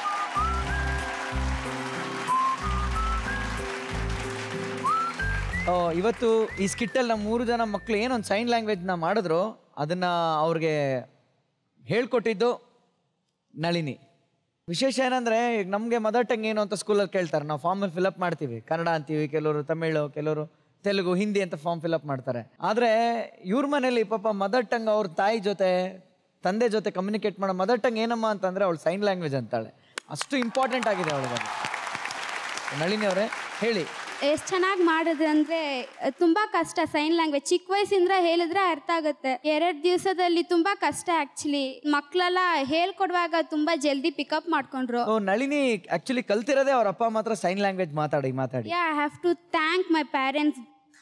ಇವತ್ತು ಈ ಸ್ಕಿಟ್ಟಲ್ಲಿ ನಮ್ಮ ಮೂರು ಜನ ಮಕ್ಕಳು ಏನೊಂದು ಸೈನ್ ಲ್ಯಾಂಗ್ವೇಜ್ನ ಮಾಡಿದ್ರು ಅದನ್ನು ಅವ್ರಿಗೆ ಹೇಳ್ಕೊಟ್ಟಿದ್ದು ನಳಿನಿ ವಿಶೇಷ ಏನಂದ್ರೆ ಈಗ ನಮಗೆ ಮದರ್ ಟಂಗ್ ಏನು ಅಂತ ಸ್ಕೂಲಲ್ಲಿ ಕೇಳ್ತಾರೆ ನಾವು ಫಾರ್ಮಲ್ಲಿ ಫಿಲಪ್ ಮಾಡ್ತೀವಿ ಕನ್ನಡ ಅಂತೀವಿ ಕೆಲವರು ತಮಿಳು ಕೆಲವರು ತೆಲುಗು ಹಿಂದಿ ಅಂತ ಫಾರ್ಮ್ ಫಿಲಪ್ ಮಾಡ್ತಾರೆ ಆದರೆ ಇವ್ರ ಮನೇಲಿ ಪಾಪ ಮದರ್ ಟಂಗ್ ಅವ್ರ ತಾಯಿ ಜೊತೆ ತಂದೆ ಜೊತೆ ಕಮ್ಯುನಿಕೇಟ್ ಮಾಡೋ ಮದರ್ ಟಂಗ್ ಏನಮ್ಮ ಅಂತಂದ್ರೆ ಅವಳು ಸೈನ್ ಲ್ಯಾಂಗ್ವೇಜ್ ಅಂತಾಳೆ ಅಷ್ಟು ಇಂಪಾರ್ಟೆಂಟ್ ಆಗಿದೆ ಅವಳಿಗೆ ಅದು. ನಳಿನಿ ಅವರೇ ಹೇಳಿ ಎಷ್ಟು ಚೆನ್ನಾಗಿ ಮಾಡಿದ್ರೆ ಅಂದ್ರೆ ತುಂಬಾ ಕಷ್ಟ ಸೈನ್ ಲ್ಯಾಂಗ್ವೇಜ್ ಚಿಕ್ಕ ವಯಸ್ಸಿಂದ ಹೇಳಿದ್ರೆ ಅರ್ಥ ಆಗುತ್ತೆ ಎರಡು ದಿವಸದಲ್ಲಿ ತುಂಬಾ ಕಷ್ಟ ಆಕ್ಚುಲಿ ಮಕ್ಕಳೆಲ್ಲ ಹೇಳ್ಕೊಡುವಾಗ ತುಂಬಾ ಜಲ್ದಿ ಪಿಕಪ್ ಮಾಡ್ಕೊಂಡ್ರು ಸೊ ನಳಿನಿ ಆಕ್ಚುಲಿ ಕಲ್ತಿರೋದೇ ಅವ್ರ ಅಪ್ಪ ಮಾತ್ರ ಸೈನ್ ಲ್ಯಾಂಗ್ವೇಜ್ ಮಾತಾಡಿ ಮಾತಾಡಿ yeah I have to thank my parents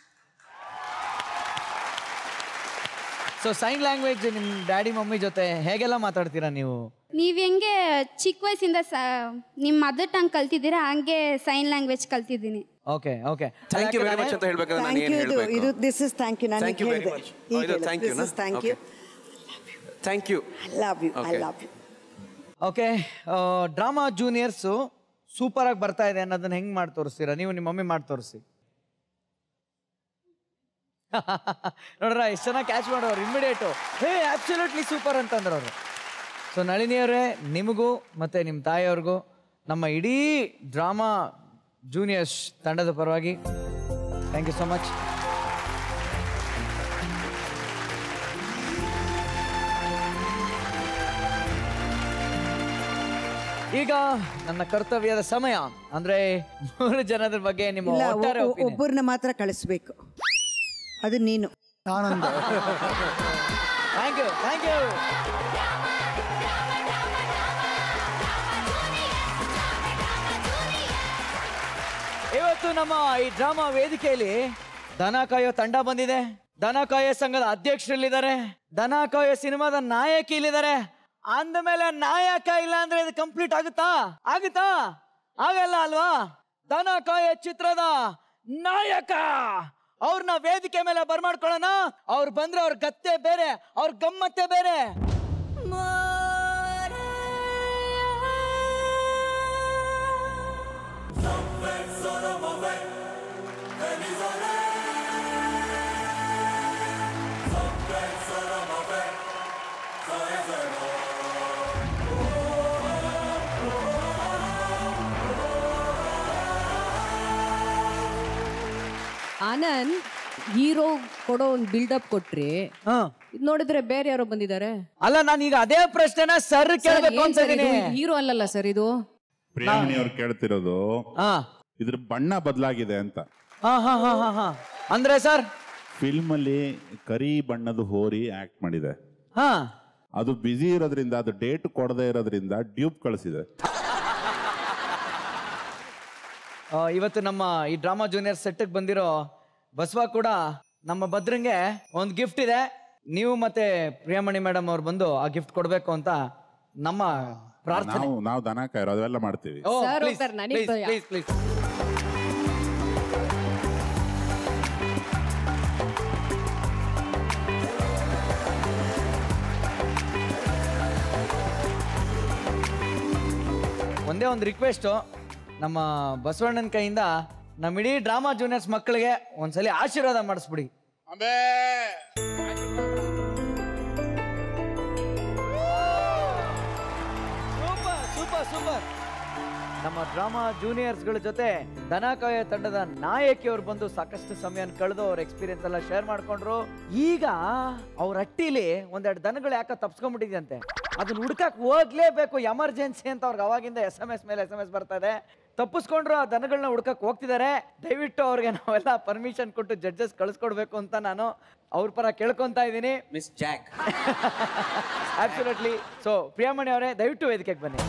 so sign language ನಿಮ್ಮ ಡ್ಯಾಡಿ ಮಮ್ಮಿ ಜೊತೆ ಹೇಗೆಲ್ಲ ಮಾತಾಡ್ತೀರಾ ನೀವು ನೀವ್ ಹೆಂಗೆ ಚಿಕ್ಕ ವಯಸ್ಸಿಂದ ಸ ನಿಮ್ಮ ಮದರ್ ಟಂಗ್ ಕಲ್ತಿದ್ದೀರಾ ಹಂಗೆ ಸೈನ್ ಲ್ಯಾಂಗ್ವೇಜ್ ಕಲ್ತಿದ್ದೀನಿ okay okay thank you very much ಅಂತ ಹೇಳ್ಬೇಕಾದ್ರೆ ನಾನು ಥ್ಯಾಂಕ್ ಏನು ಯು ಇದು ಇದು ಹೇಳಬೇಕು ದಿಸ್ ಇಸ್ ಥ್ಯಾಂಕ್ ಯು ನಾನು ಥ್ಯಾಂಕ್ ಯು ವೆರಿ ಹೇಳಿದೆ ಮಚ್ ಈಗ ಇದು thank you this is thank you thank you love you I Okay. Love you okay drama juniors super ಆಗಿ ಬರ್ತಾ ಇದೆ ಅನ್ನೋದನ್ನ ಹೆಂಗ್ ಮಾಡಿ ತೋರಿಸ್ತೀರಾ ನೀವು ನಿಮ್ಮ ಮಮ್ಮಿ ಮಾಡಿ ತೋರಿಸಿ ನೋಡ್ರ ಎಷ್ಟು ಚೆನ್ನಾಗಿ ಕ್ಯಾಚ್ ಮಾಡೋರು ಇಮಿಡಿಯೇಟು ಹೇ ಆಬ್ಸಲ್ಯೂಟ್ಲಿ ಸೂಪರ್ ಅಂತಂದ್ರೆ ಅವರು ಸೊ ನಳಿನಿಯವರೇ ನಿಮಗೂ ಮತ್ತು ನಿಮ್ಮ ತಾಯಿಯವ್ರಿಗೂ ನಮ್ಮ ಇಡೀ ಡ್ರಾಮಾ ಜೂನಿಯರ್ಸ್ ತಂಡದ ಪರವಾಗಿ ಥ್ಯಾಂಕ್ ಯು ಸೊ ಮಚ್ ಈಗ ನನ್ನ ಕರ್ತವ್ಯದ ಸಮಯ ಅಂದ್ರೆ ಮೂರು ಜನದ ಬಗ್ಗೆ ನಿಮ್ಮ ಇಲ್ಲ ಒಟ್ಟಾರೆ opinion. ಒಬ್ಬರನ್ನ ಮಾತ್ರ ಕಳಿಸ್ಬೇಕು ಅದು ನೀನು ಆನಂದ ಥ್ಯಾಂಕ್ ಯು ಥ್ಯಾಂಕ್ ಯು ಇವತ್ತು ನಮ್ಮ ಈ ಡ್ರಾಮಾ ವೇದಿಕೆಯಲ್ಲಿ ದನ ಕಾಯೋ ತಂಡ ಬಂದಿದೆ ದನ ಕಾಯೋ ಸಂಘದ ಅಧ್ಯಕ್ಷರಿಲ್ಲಿದ್ದಾರೆ ದನ ಕಾಯೋ ಸಿನಿಮಾದ ನಾಯಕಿ ಇಲ್ಲಿದ್ದಾರೆ ಅಂದಮೇಲೆ ನಾಯಕ ಇಲ್ಲ ಅಂದ್ರೆ ಇದು ಕಂಪ್ಲೀಟ್ ಆಗುತ್ತಾ ಆಗುತ್ತಾ ಆಗಲ್ಲ ಅಲ್ವಾ ದನ ಕಾಯ ಚಿತ್ರದ ನಾಯಕ ಅವ್ರನ್ನ ವೇದಿಕೆ ಮೇಲೆ ಬರ್ಮಾಡ್ಕೊಳ್ಳೋಣ ಅವ್ರು ಬಂದ್ರೆ ಅವ್ರ ಗತ್ತೆ ಬೇರೆ ಅವ್ರ ಗಮ್ಮತ್ತೆ ಬೇರೆ ಆನಂದ್ ಹೀರೋ ಕೊಡೋ ಒಂದು ಬಿಲ್ಡಪ್ ಕೊಟ್ರಿ ಇದ್ ನೋಡಿದ್ರೆ ಬೇರೆ ಯಾರೋ ಬಂದಿದ್ದಾರೆ ಅಲ್ಲ ನಾನು ಈಗ ಅದೇ ಪ್ರಶ್ನೆನ ಸರ್ ಕೇಳಬೇಕು ಅಂತ ಇದೀನಿ ಹೀರೋ ಅಲ್ಲಲ್ಲ ಸರ್ ಇದು ಪ್ರಿಯಾಮಣಿ ಅವ್ರು ಕೇಳ್ತಿರೋದು ಇದ್ರ ಬಣ್ಣ ಬದಲಾಗಿದೆ ಅಂತ ಹಾ ಹಾ ಹಾ ಹಾ ಹಾ ಅಂದ್ರೆ ಸರ್ ಫಿಲ್ಮ್ ಅಲ್ಲಿ ಕರಿ ಬಣ್ಣದ ಹೋರಿ ಆಕ್ಟ್ ಮಾಡಿದೆ ಹಾ ಅದು ಬ್ಯುಸಿ ಇರೋದ್ರಿಂದ ಅದು ಡೇಟ್ ಕೊಡದೇ ಇರೋದ್ರಿಂದ ಡ್ಯೂಬ್ ಕಳಿಸಿದೆ ಆ, ಇವತ್ತು ನಮ್ಮ ಈ ಡ್ರಾಮಾ ಜೂನಿಯರ್ ಸೆಟ್ಗೆ ಬಂದಿರೋ ಬಸವ ಕೂಡ ನಮ್ಮ ಭದ್ರಂಗೆ ಒಂದು ಗಿಫ್ಟ್ ಇದೆ ನೀವು ಮತ್ತೆ ಪ್ರಿಯಮಣಿ ಮೇಡಮ್ ಅವ್ರು ಬಂದು ಆ ಗಿಫ್ಟ್ ಕೊಡ್ಬೇಕು ಅಂತ ನಮ್ಮ ಪ್ರಾರ್ಥನೆ ನಾವು ನಾವು ದನ ಕಾಯರು ಅವೆಲ್ಲ ಮಾಡ್ತೀವಿ ಓ, Sir please, ಹೋಗ್ತಾರೆ, ನನಗ್ please, ಭಯ. please, please. ಒಂದೇ ಒಂದು ರಿಕ್ವೆಸ್ಟು ನಮ್ಮ ಬಸವಣ್ಣನ ಕೈಯಿಂದ ನಮ್ಮ ಇಡೀ ಡ್ರಾಮಾ ಜೂನಿಯರ್ಸ್ ಮಕ್ಕಳಿಗೆ ಒಂದ್ಸಲಿ ಆಶೀರ್ವಾದ ಮಾಡಿಸ್ಬಿಡಿ ಸೂಪರ್ ಸೂಪರ್ ಸೂಪರ್ ನಮ್ಮ ಡ್ರಾಮಾ ಜೂನಿಯರ್ಸ್ಗಳ ಜೊತೆ ದನಕಾಯ ತಂಡದ ನಾಯಕಿಯವರು ಬಂದು ಸಾಕಷ್ಟು ಸಮಯ ಕಳೆದು ಅವ್ರ ಎಕ್ಸ್ಪೀರಿಯನ್ಸ್ ಎಲ್ಲ ಶೇರ್ ಮಾಡ್ಕೊಂಡ್ರು ಈಗ ಅವ್ರ ಹಟ್ಟಿಲಿ ಒಂದೆರಡು ದನಗಳು ಯಾಕೆ ತಪ್ಸ್ಕೊಂಡ್ಬಿಟ್ಟಿದ್ಯಂತೆ ಅದನ್ನ ಹುಡ್ಕಕ್ ಹೋಗ್ಲೇಬೇಕು ಎಮರ್ಜೆನ್ಸಿ ಅಂತ ಅವ್ರಿಗೆ ಅವಾಗಿಂದ ಎಸ್ ಎಮ್ ಎಸ್ ಮೇಲೆ ಎಸ್ ಎಮ್ ಎಸ್ ಬರ್ತಾ ಇದೆ ತಪ್ಪಿಸ್ಕೊಂಡ್ರು ಆ ದನಗಳನ್ನ ಹುಡ್ಕಕ್ ಹೋಗ್ತಿದ್ದಾರೆ ದಯವಿಟ್ಟು ಅವ್ರಿಗೆ ನಾವೆಲ್ಲ ಪರ್ಮಿಷನ್ ಕೊಟ್ಟು ಜಡ್ಜಸ್ ಕಳಿಸ್ಕೊಡ್ಬೇಕು ಅಂತ ನಾನು ಅವ್ರ ಪರ ಕೇಳ್ಕೊಂತಾ ಇದ್ದೀನಿ miss Jack absolutely so Priyamani ಅವರೇ ದಯವಿಟ್ಟು ವೇದಿಕೆಗೆ ಬನ್ನಿ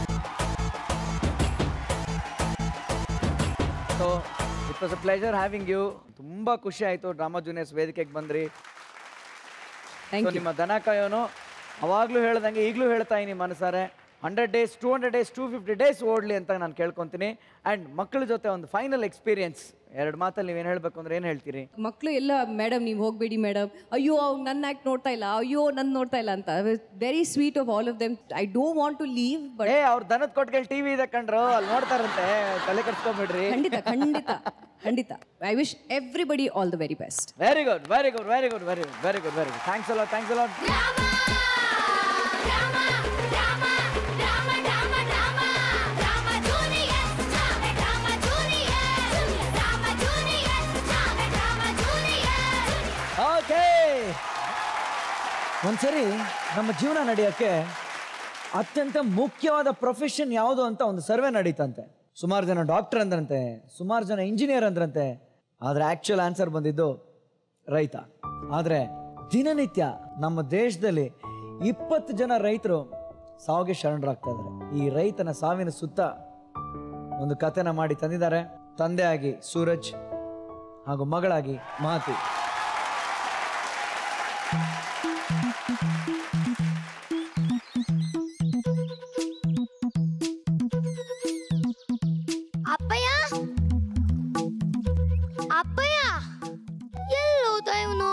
so it was a pleasure having you ತುಂಬಾ ಖುಷಿ ಆಯ್ತು ಡ್ರಾಮಾ ಜೂನಿಯರ್ಸ್ ವೇದಿಕೆಗೆ ಬಂದ್ರಿ Thank So, ನಿಮ್ಮ ದನ ಕಾಯೋನು ಅವಾಗ್ಲೂ ಹೇಳ್ದಂಗೆ ಈಗಲೂ ಹೇಳ್ತಾ ಇದೀನಿ ಮನಸಾರೆ hundred days two hundred days two fifty days ಓಡಲಿ ಅಂತ ನಾನು ಕೇಳ್ಕೊತೀನಿ ಆ್ಯಂಡ್ ಮಕ್ಕಳ ಜೊತೆ ಒಂದು ಫೈನಲ್ ಎಕ್ಸ್ಪೀರಿಯನ್ಸ್ ಎರಡು ಮಾತಲ್ಲಿ ನೀವೇನು ಹೇಳಬೇಕು ಅಂದ್ರೆ ಏನು ಹೇಳ್ತೀರಿ ಮಕ್ಕಳು ಎಲ್ಲ ಮೇಡಮ್ ನೀವು ಹೋಗ್ಬೇಡಿ ಮೇಡಮ್ ಅಯ್ಯೋ ಅವ್ನು ನನ್ನ ಆಕ್ಟ್ ನೋಡ್ತಾ ಇಲ್ಲ ಅಯ್ಯೋ ನನ್ನ ನೋಡ್ತಾ ಇಲ್ಲ ಅಂತ very sweet of all of them I don't want to leave but ಏ ಅವ್ರ ದನದ ಕೊಟ್ಟಿಗೆ ಟಿವಿ ಇದೆ ಕಂಡ್ರು ಅಲ್ಲಿ ನೋಡ್ತಾರಂತೆ ತಲೆ ಕಟ್ಸ್ಕೊಂಬಿಡ್ರಿ ಖಂಡಿತ ಖಂಡಿತ ಖಂಡಿತ I wish everybody all the very best very good very good very good very good very good very good thanks a lot thanks a lot okay ಒಂದ್ಸರಿ ನಮ್ಮ ಜೀವನ ನಡೆಯೋಕ್ಕೆ ಅತ್ಯಂತ ಮುಖ್ಯವಾದ ಪ್ರೊಫೆಷನ್ ಯಾವುದು ಅಂತ ಒಂದು ಸರ್ವೆ ನಡೀತಂತೆ ಸುಮಾರು ಜನ ಡಾಕ್ಟರ್ ಅಂದ್ರಂತೆ ಸುಮಾರು ಜನ ಇಂಜಿನಿಯರ್ ಅಂದ್ರಂತೆ ಆದರೆ ಆಕ್ಚುಯಲ್ ಆನ್ಸರ್ ಬಂದಿದ್ದು ರೈತ ಆದರೆ ದಿನನಿತ್ಯ ನಮ್ಮ ದೇಶದಲ್ಲಿ ಇಪ್ಪತ್ತು ಜನ ರೈತರು ಸಾವಿಗೆ ಶರಣರಾಗ್ತಾ ಇದ್ದಾರೆ ಈ ರೈತನ ಸಾವಿನ ಸುತ್ತ ಒಂದು ಕಥೆನ ಮಾಡಿ ತಂದಿದ್ದಾರೆ ತಂದೆಯಾಗಿ ಸೂರಜ್ ಹಾಗೂ ಮಗಳಾಗಿ ಮಾತಿ ಅಪ್ಪಯ್ಯ ಅಪ್ಪಯ್ಯ ಎಲ್ಲೋದ ಇವನು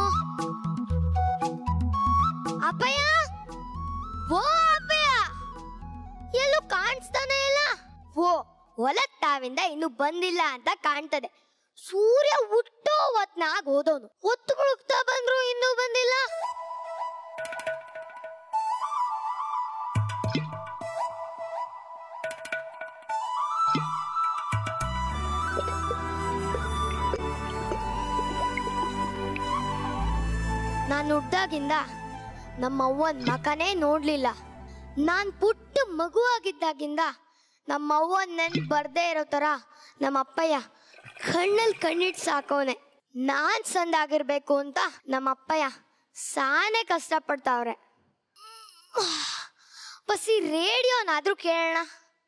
ಅಪ್ಪಯ್ಯ ಓ ಅಪ್ಪಯ್ಯ ಎಲ್ಲೂ ಕಾಣಿಸ್ತಾನೆ ಇಲ್ಲ ಓ ಹೊಲಕ್ ತಾವಿಂದ ಇನ್ನು ಬಂದಿಲ್ಲ ಅಂತ ಕಾಣ್ತದೆ ಸೂರ್ಯ ಹುಟ್ಟೋ ಹೊತ್ನಾಗ ಹೋದವನು ಹೊತ್ತು ಮುಳುಗ್ತಾ ಬಂದ್ರು ಇನ್ನೂ ಬಂದಿಲ್ಲ ನಾನು ಹುಟ್ದಾಗಿಂದ ನಮ್ಮ ಅವ್ವನ ಮಕನೇ ನೋಡ್ಲಿಲ್ಲ ನಾನು ಪುಟ್ಟ ಮಗುವಾಗಿದ್ದಾಗಿಂದ ನಮ್ಮ ಅವ್ವನ ನೆನ್ಪು ಬರ್ದೇ ಇರೋ ಥರ ನಮ್ಮ ಅಪ್ಪಯ್ಯ ಕಣ್ಣಲ್ಲಿ ಕಣ್ಣಿಟ್ಟು ಸಾಕವನೆ ನಾನು ಸಂದಾಗಿರ್ಬೇಕು ಅಂತ ನಮ್ಮ ಅಪ್ಪಯ್ಯ ಸಾನೇ ಕಷ್ಟಪಡ್ತಾವ್ರೆ ಬಸ್ ಈ ರೇಡಿಯೋನಾದ್ರೂ ಕೇಳೋಣ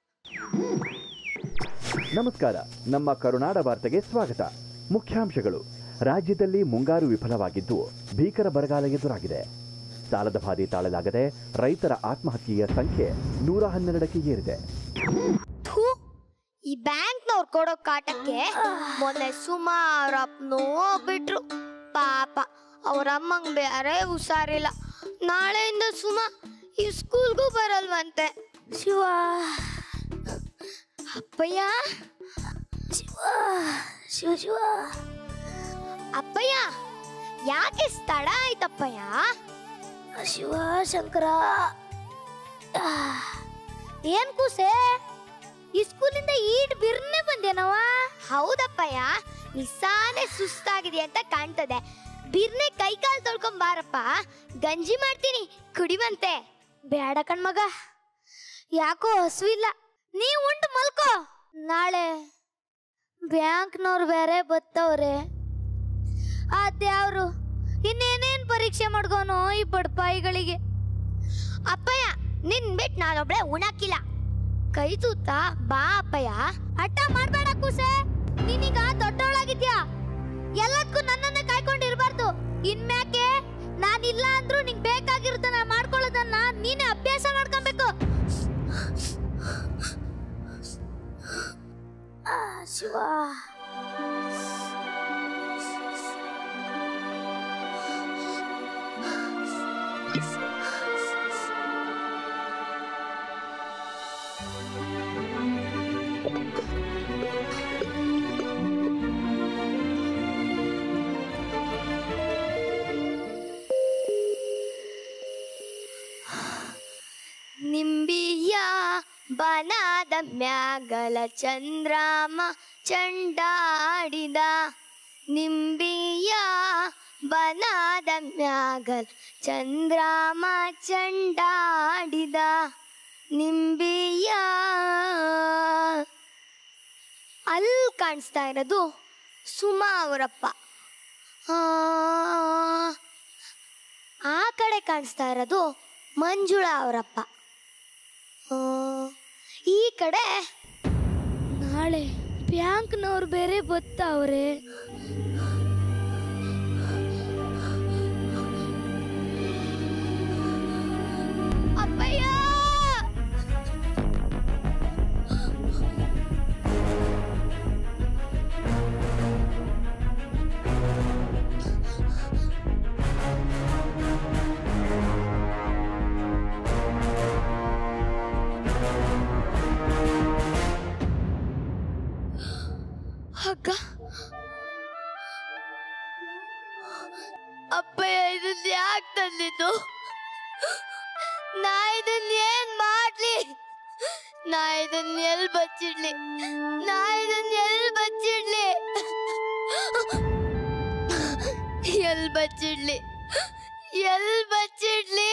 ನಮಸ್ಕಾರ ನಮ್ಮ ಕರುನಾಡ ವಾರ್ತೆಗೆ ಸ್ವಾಗತ ಮುಖ್ಯಾಂಶಗಳು ರಾಜ್ಯದಲ್ಲಿ ಮುಂಗಾರು ವಿಫಲವಾಗಿದ್ದು ಭೀಕರ ಬರಗಾಲ ಎದುರಾಗಿದೆ ಸಾಲದ ಬಾಧೆ ತಾಳಲಾಗದೆ ರೈತರ ಆತ್ಮಹತ್ಯೆಯ ಸಂಖ್ಯೆ ನೂರ ಹನ್ನೆರಡಕ್ಕೆ ಏರಿದೆ ಥು, ಈ ಬ್ಯಾಂಕ್ನವ್ರು ಕೊಡೋ ಕಾಟಕ್ಕೆ ಮೊನ್ನೆ ಸುಮಾರು ಅಪ್ನೂ ಬಿಟ್ರು ಪಾಪ ಅವ್ರ ಅಮ್ಮಂಗ್ ಬೇರೆ ಹುಷಾರಿಲ್ಲ ನಾಳೆಯಿಂದ ಸುಮ ಈ ಸ್ಕೂಲ್ಗೂ ಬರಲ್ವಂತೆ ಶಿವ ಅಪ್ಪಯ್ಯ ಶಿವ ಶಿವ ಶಿವ ಅಪ್ಪಯ್ಯ ಯಾಕೆ ತಡ ಆಯ್ತಪ್ಪಯ್ಯ ಶಿವ ಶಂಕರ ಏನ್ ಕೂಸೆ ಈ ಸ್ಕೂಲಿಂದ ಈಟ್ ಬಿರ್ನೆ ಬಂದೇನವ ಹೌದಪ್ಪಯ್ಯ ನಿಸ್ಸಾನೆ ಸುಸ್ತಾಗಿದೆ ಅಂತ ಕಾಣ್ತದೆ ಬಿರ್ನೆ ಕೈ ಕಾಲು ತೊಳ್ಕೊಂಡ್ ಬಾರಪ್ಪ ಗಂಜಿ ಮಾಡ್ತೀನಿ ಕುಡಿವಂತೆ ಬೇಡ ಕಣ್ಮಗ ಯಾಕೋ ಹಸುವಿಲ್ಲ ನೀ ಉಂಟು ಮಲ್ಕೋ ನಾಳೆ ಬ್ಯಾಂಕ್ನವ್ರು ಬೇರೆ ಬತ್ತವ್ರೆ ಅದ್ಯಾವ್ರು ಇನ್ನೇನೇನ್ ಪರೀಕ್ಷೆ ಮಾಡ್ಕೋನೋ ಈ ಬಡಪಾಯಿಗಳಿಗೆ ಅಪ್ಪಯ್ಯ ನಿನ್ ಬಿಟ್ ನಾನೊಬ್ಳೆ ಉಣಾಕಿಲ್ಲ ಕೈ ತೂತ ಬಾ ಅಪ್ಪಯ್ಯ ಹಠ ಮಾಡ್ಬೇಡ ಕೂಸೆ ನೀನೀಗ ದೊಡ್ಡವಳಾಗಿದ್ಯಾ ಎಲ್ಲದಕ್ಕೂ ನನ್ನನ್ನೇ ಕಾಯ್ಕೊಂಡಿರ್ಬಾರ್ದು ಇನ್ಮ್ಯಾಕೆ ನಾನಿಲ್ಲ ಅಂದ್ರೂ ನಿಂಗ್ ಬೇಕಾಗಿರೋದನ್ನ ಮಾಡ್ಕೊಳ್ಳೋದನ್ನ ನೀನೇ ಅಭ್ಯಾಸ ಮಾಡ್ಕೊಬೇಕು ಆ, ಶಿವ ನಿಂಬಿಯ ಬನದ ಮ್ಯಾಗಲ ಚಂದ್ರಾಮ ಚಂಡಾಡಿದ ನಿಂಬಿಯ ಬನದ ಮ್ಯಾಗಲ ಚಂದ್ರಾಮ ಚಂಡಾಡಿದ ನಿಂಬಿಯ ಅಲ್ಲಿ ಕಾಣಿಸ್ತಾ ಇರೋದು ಸುಮಾ ಅವರಪ್ಪ ಆ, ಆ ಕಡೆ ಕಾಣಿಸ್ತಾ ಇರೋದು ಮಂಜುಳಾ ಅವರಪ್ಪ ಆ, ಈ ಕಡೆ ನಾಳೆ ಬ್ಯಾಂಕ್ನವ್ರು ಬೇರೆ ಬತ್ತವ್ರೆ ಅಪ್ಪಯ್ಯ ಅಕ್ಕ ಅಪ್ಪಯ್ಯ ಇದನ್ನ ಯಾಕೆ ತಂದಿದ್ದು ನಾ ಇದನ್ನ ಏನ್ ಮಾಡ್ಲಿ ನಾ ಇದನ್ನ ಎಲ್ ಬಚ್ಚಿಡ್ಲಿ ನಾ ಇದನ್ನ ಎಲ್ ಬಚ್ಚಿಡ್ಲಿ ಎಲ್ ಬಚ್ಚಿಡ್ಲಿ ಎಲ್ ಬಚ್ಚಿಡ್ಲಿ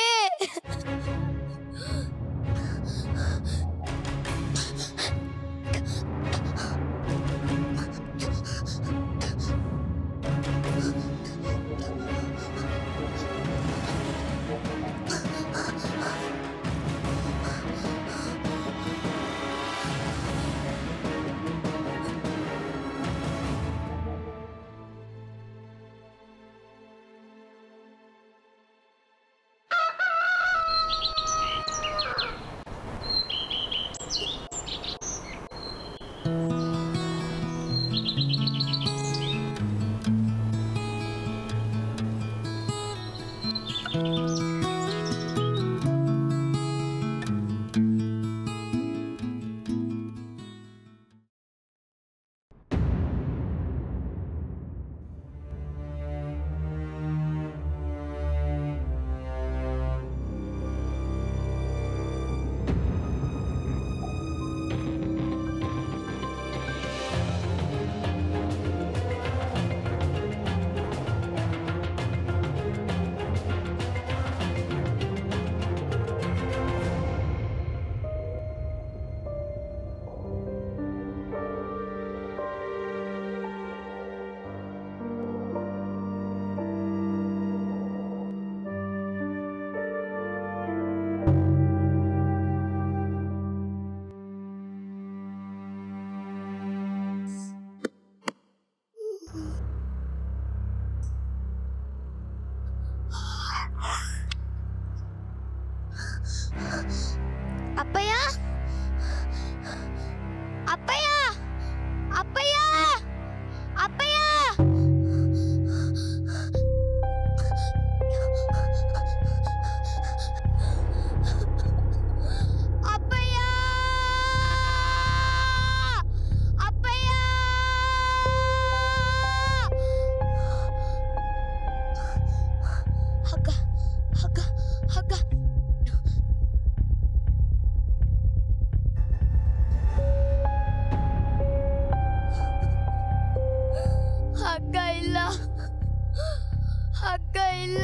ಇಲ್ಲ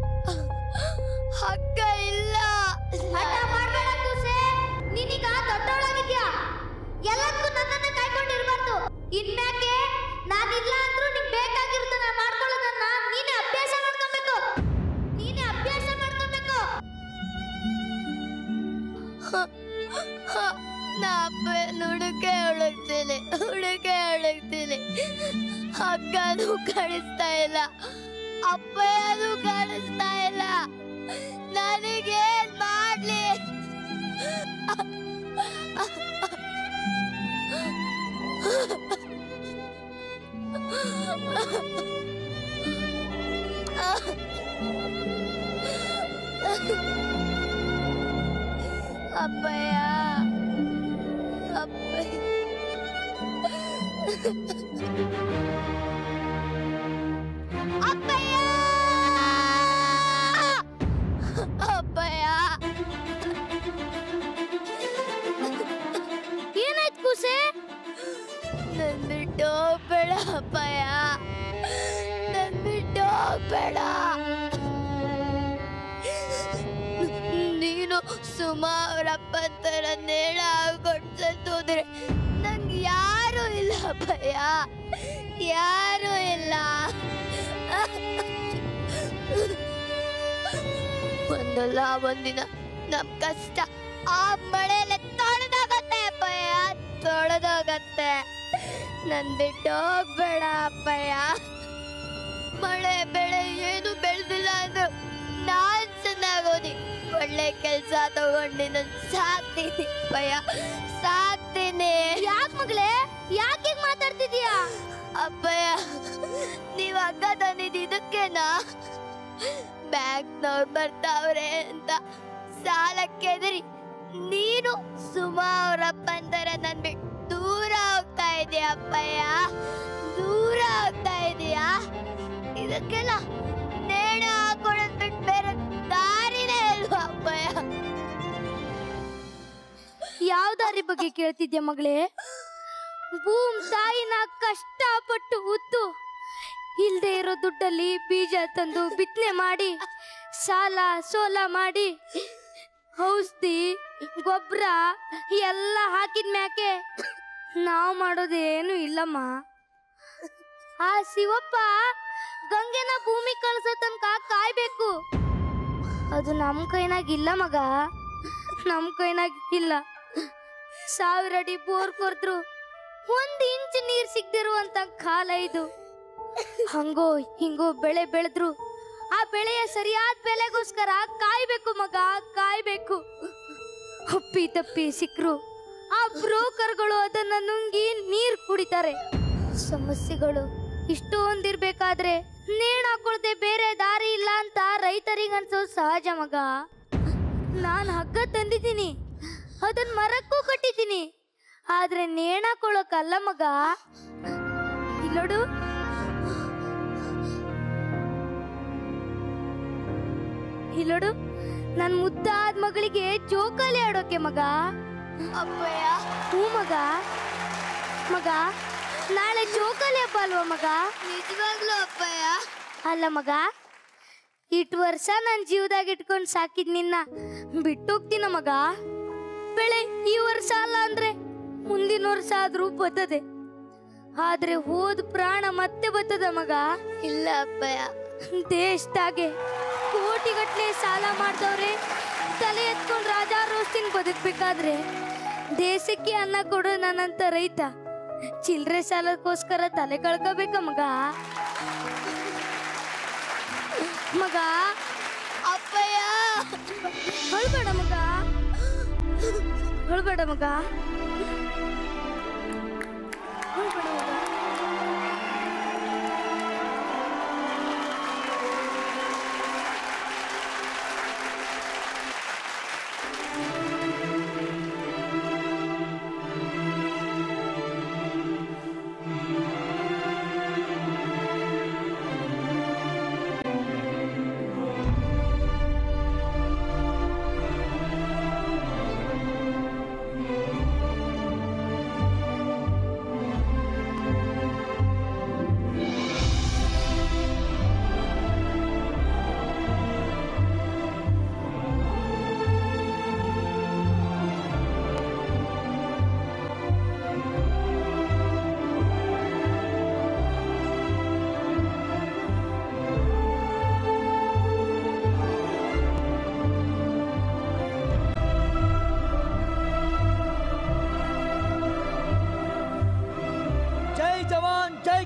ಹಗ್ಗ ಇಲ್ಲ ಹಠ ಮಾಡ್ಬೇಡ ಕೂಸೆ ನೀನೀಗ ದೊಡ್ಡವಳಾಗಿದ್ಯಾ ಎಲ್ಲದಕ್ಕೂ ನನ್ನನ್ನೇ ಕಾಯ್ಕೊಂಡಿರ್ಬಾರ್ದು ಇನ್ಮ್ಯಾಕೆ ನಾನಿಲ್ಲ ಅಂದ್ರೂ ನಿಂಗೆ ಬೇಕಾಗಿರೋದನ್ನ ಮಾಡ್ಕೊಳ್ಳೋದನ್ನ ನೀನೇ ಅಭ್ಯಾಸ ಮಾಡ್ಕೊಬೇಕು ನೀನೇ ಅಭ್ಯಾಸ ಮಾಡ್ಕೊಬೇಕು ನಾ ಅಪ್ಪ ಹುಡುಕೆ ಹುಡುಕ್ತೀನಿ ಹುಡುಕೆ ಹುಡುಕ್ತೀನಿ ಹಗ್ಗನೂ ಕಾಣಿಸ್ತಾ ಇಲ್ಲ ಅಪ್ಪಯ್ಯನೂ ಕಾಣಿಸ್ತಾ ಇಲ್ಲ ನನಗೇನ್ ಮಾಡ್ಲಿ ಅಪ್ಪಯ್ಯ ಅಪ್ಪಯ್ಯ ಅಪ್ಪಯ್ಯ ಅಪ್ಪಯ್ಯ ಏನಾಯ್ತು ಕೂಸೆ ನನ್ ಬಿಟ್ಟು ಹೋಗ್ಬೇಡ ಅಪ್ಪಯ್ಯ ನನ್ ಬಿಟ್ಟು ಹೋಗ್ಬೇಡ ನೀನು ಸುಮಾ ಅವರಪ್ಪ ತರ ನೇಣ ಕೊಡ್ಸೋದ್ರೆ ನಂಗೆ ಯಾರು ಇಲ್ಲ ಅಪ್ಪಯ್ಯ ಯಾರು ಇಲ್ಲ ಒಂದಲ್ಲ ಒಂದಿನ ನಮ್ ಕಷ್ಟ ಆ ಮಳೆಯಲ್ಲಿ ತೊಳೆದೋಗತ್ತೆ ಅಪ್ಪಯ್ಯ ತೊಳೆದೋಗತ್ತೆ ನನ್ ಬಿಟ್ಟು ಹೋಗ್ಬೇಡ ಅಪ್ಪಯ್ಯ ಮಳೆ ಬೆಳೆ ಏನು ಬೆಳೆದಿಲ್ಲ ಅಂದ್ರು ನಾನ್ ಚೆನ್ನಾಗೋದಿ ಒಳ್ಳೆ ಕೆಲ್ಸ ತಗೊಂಡು ನನ್ ಸಾಕ್ತೀನಿ ಅಪ್ಪಯ್ಯ ಸಾಕ್ತೀನಿ ಯಾಕ್ ಮಗಳೇ ಯಾಕೆ ಮಾತಾಡ್ತಿದೀಯಾ ಅಪ್ಪಯ್ಯ ನೀವ್ ಹಗ್ಗ ತಂದಿದ್ ಇದಕ್ಕೇನಾ ಬ್ಯಾಂಕ್ನವ್ರು ಬರ್ತಾವ್ರೆ ಅಂತ ಸಾಲಕ್ಕೆ ಎದುರಿ ನೀನು ಸುಮಾ ಅವರಪ್ಪನ ತರ ನನ್ ಬಿಟ್ಟು ದೂರ ಹೋಗ್ತಾ ಇದೀಯ ಅಪ್ಪಯ್ಯ ದೂರ ಹೋಗ್ತಾ ಇದೀಯಾ ಇದಕ್ಕೆಲ್ಲ ನೇಣ ಹಾಕೊಳ್ಳೋದ್ ಬಿಟ್ಟು ಬೇರೆ ದಾರಿನೇ ಇಲ್ವಾ ಅಪ್ಪಯ್ಯ ಯಾವ ದಾರಿ ಬಗ್ಗೆ ಕೇಳ್ತಿದ್ಯಾ ಮಗಳೇ ಭೂಮ್ ತಾಯಿನ ಕಷ್ಟಪಟ್ಟು ಉತ್ತು ಇಲ್ದೇ ಇರೋ ದುಡ್ಡಲ್ಲಿ ಬೀಜ ತಂದು ಬಿತ್ತನೆ ಮಾಡಿ ಸಾಲ ಸೋಲ ಮಾಡಿ ಔಷಧಿ ಗೊಬ್ಬರ ಎಲ್ಲ ಹಾಕಿದ ಮ್ಯಾಕೆ ನಾವು ಮಾಡೋದೇನು ಇಲ್ಲಮ್ಮ ಆ ಶಿವಪ್ಪ ಗಂಗೆನ ಭೂಮಿ ಕಳ್ಸೋ ತನಕ ಕಾಯ್ಬೇಕು ಅದು ನಮ್ಮ ಕೈನಾಗ ಇಲ್ಲ ಮಗ ನಮ್ಮ ಕೈನಾಗ ಇಲ್ಲ ಸಾವಿರ ಅಡಿ ಬೋರ್ ಕೊರ್ದ್ರು ಒಂದ್ ಇಂಚ್ ನೀರ್ ಸಿಗ್ದಿರುವಂತ ಕಾಲ ಇದು ಹಂಗೋ ಹಿಂಗೋ ಬೆಳೆ ಬೆಳೆದ್ರು ಆ ಬೆಳೆಯ ಸರಿಯಾದ ಬೆಲೆಗೋಸ್ಕರ ಕಾಯ್ಬೇಕು ಮಗ ಕಾಯ್ಬೇಕು ಹುಪ್ಪಿ ತಪ್ಪಿ ಸಿಕ್ರು ಆ ಬ್ರೋಕರ್ಗಳು ಅದನ್ನ ನುಂಗಿ ನೀರ್ ಕುಡಿತಾರೆ ಸಮಸ್ಯೆಗಳು ಇಷ್ಟೊಂದಿರ್ಬೇಕಾದ್ರೆ ನೇಣ್ ಹಾಕೊಳ್ದೆ ಬೇರೆ ದಾರಿ ಇಲ್ಲ ಅಂತ ರೈತರಿಗೆ ಅನ್ಸೋ ಸಹಜ ಮಗ ನಾನು ಹಗ್ಗ ತಂದಿದ್ದೀನಿ ಅದನ್ನ ಮರಕ್ಕೂ ಕಟ್ಟಿದ್ದೀನಿ ಆದ್ರೆ ನೇಣ್ ಹಾಕೊಳ್ಳೋಕಲ್ಲ ಮಗ ಇಲ್ಲೋಡು ಇಲ್ಲೋಡು ನನ್ ಮುದ್ದಾದ ಮಗಳಿಗೆ ಜೋಕಾಲಿ ಆಡೋಕೆ ಮಗ ಅಪ್ಪಯ್ಯ ಹ್ಞೂ ಮಗ ಮಗ ನಾಳೆ ಜೋಕಾಲಿ ಹಬ್ಬ ಅಲ್ವಾ ಮಗ ನಿಜವಾಗ್ಲೂ ಅಪ್ಪಯ್ಯ ಅಲ್ಲ ಮಗ ಇಟ್ಟು ವರ್ಷ ನನ್ನ ಜೀವದಾಗ ಇಟ್ಕೊಂಡು ಸಾಕಿದ್ ನಿನ್ನ ಬಿಟ್ಟೋಗ್ತೀನ ಮಗ ಬೆಳೆ ಈ ವರ್ಷ ಅಲ್ಲ ಅಂದ್ರೆ ಮುಂದಿನ ವರ್ಷ ಆದ್ರೂ ಬರ್ತದೆ ಆದ್ರೆ ಹೋದ್ ಪ್ರಾಣ ಮತ್ತೆ ಬರ್ತದ ಮಗ ಇಲ್ಲ ಅಪ್ಪಯ್ಯ ದೇಶದಾಗೆ ಕೋಟಿಗಟ್ಲೆ ಸಾಲ ಮಾಡ್ದವ್ರೆ ತಲೆ ಎತ್ಕೊಂಡು ರಾಜಾ ರೋಸ್ತಿನ್ ಬದುಕ್ಬೇಕಾದ್ರೆ ದೇಶಕ್ಕೆ ಅನ್ನ ಕೊಡೋ ನನ್ನಂತ ರೈತ ಚಿಲ್ರೆ ಸಾಲಕ್ಕೋಸ್ಕರ ತಲೆ ಕಳ್ಕೋಬೇಕ ಮಗ ಮಗ ಅಪ್ಪಯ್ಯ ಹೊಳ್ಬೇಡ ಮಗ ಹೊಳ್ಬೇಡ ಮಗ ಹೊಳ್ಬೇಡ ಮಗ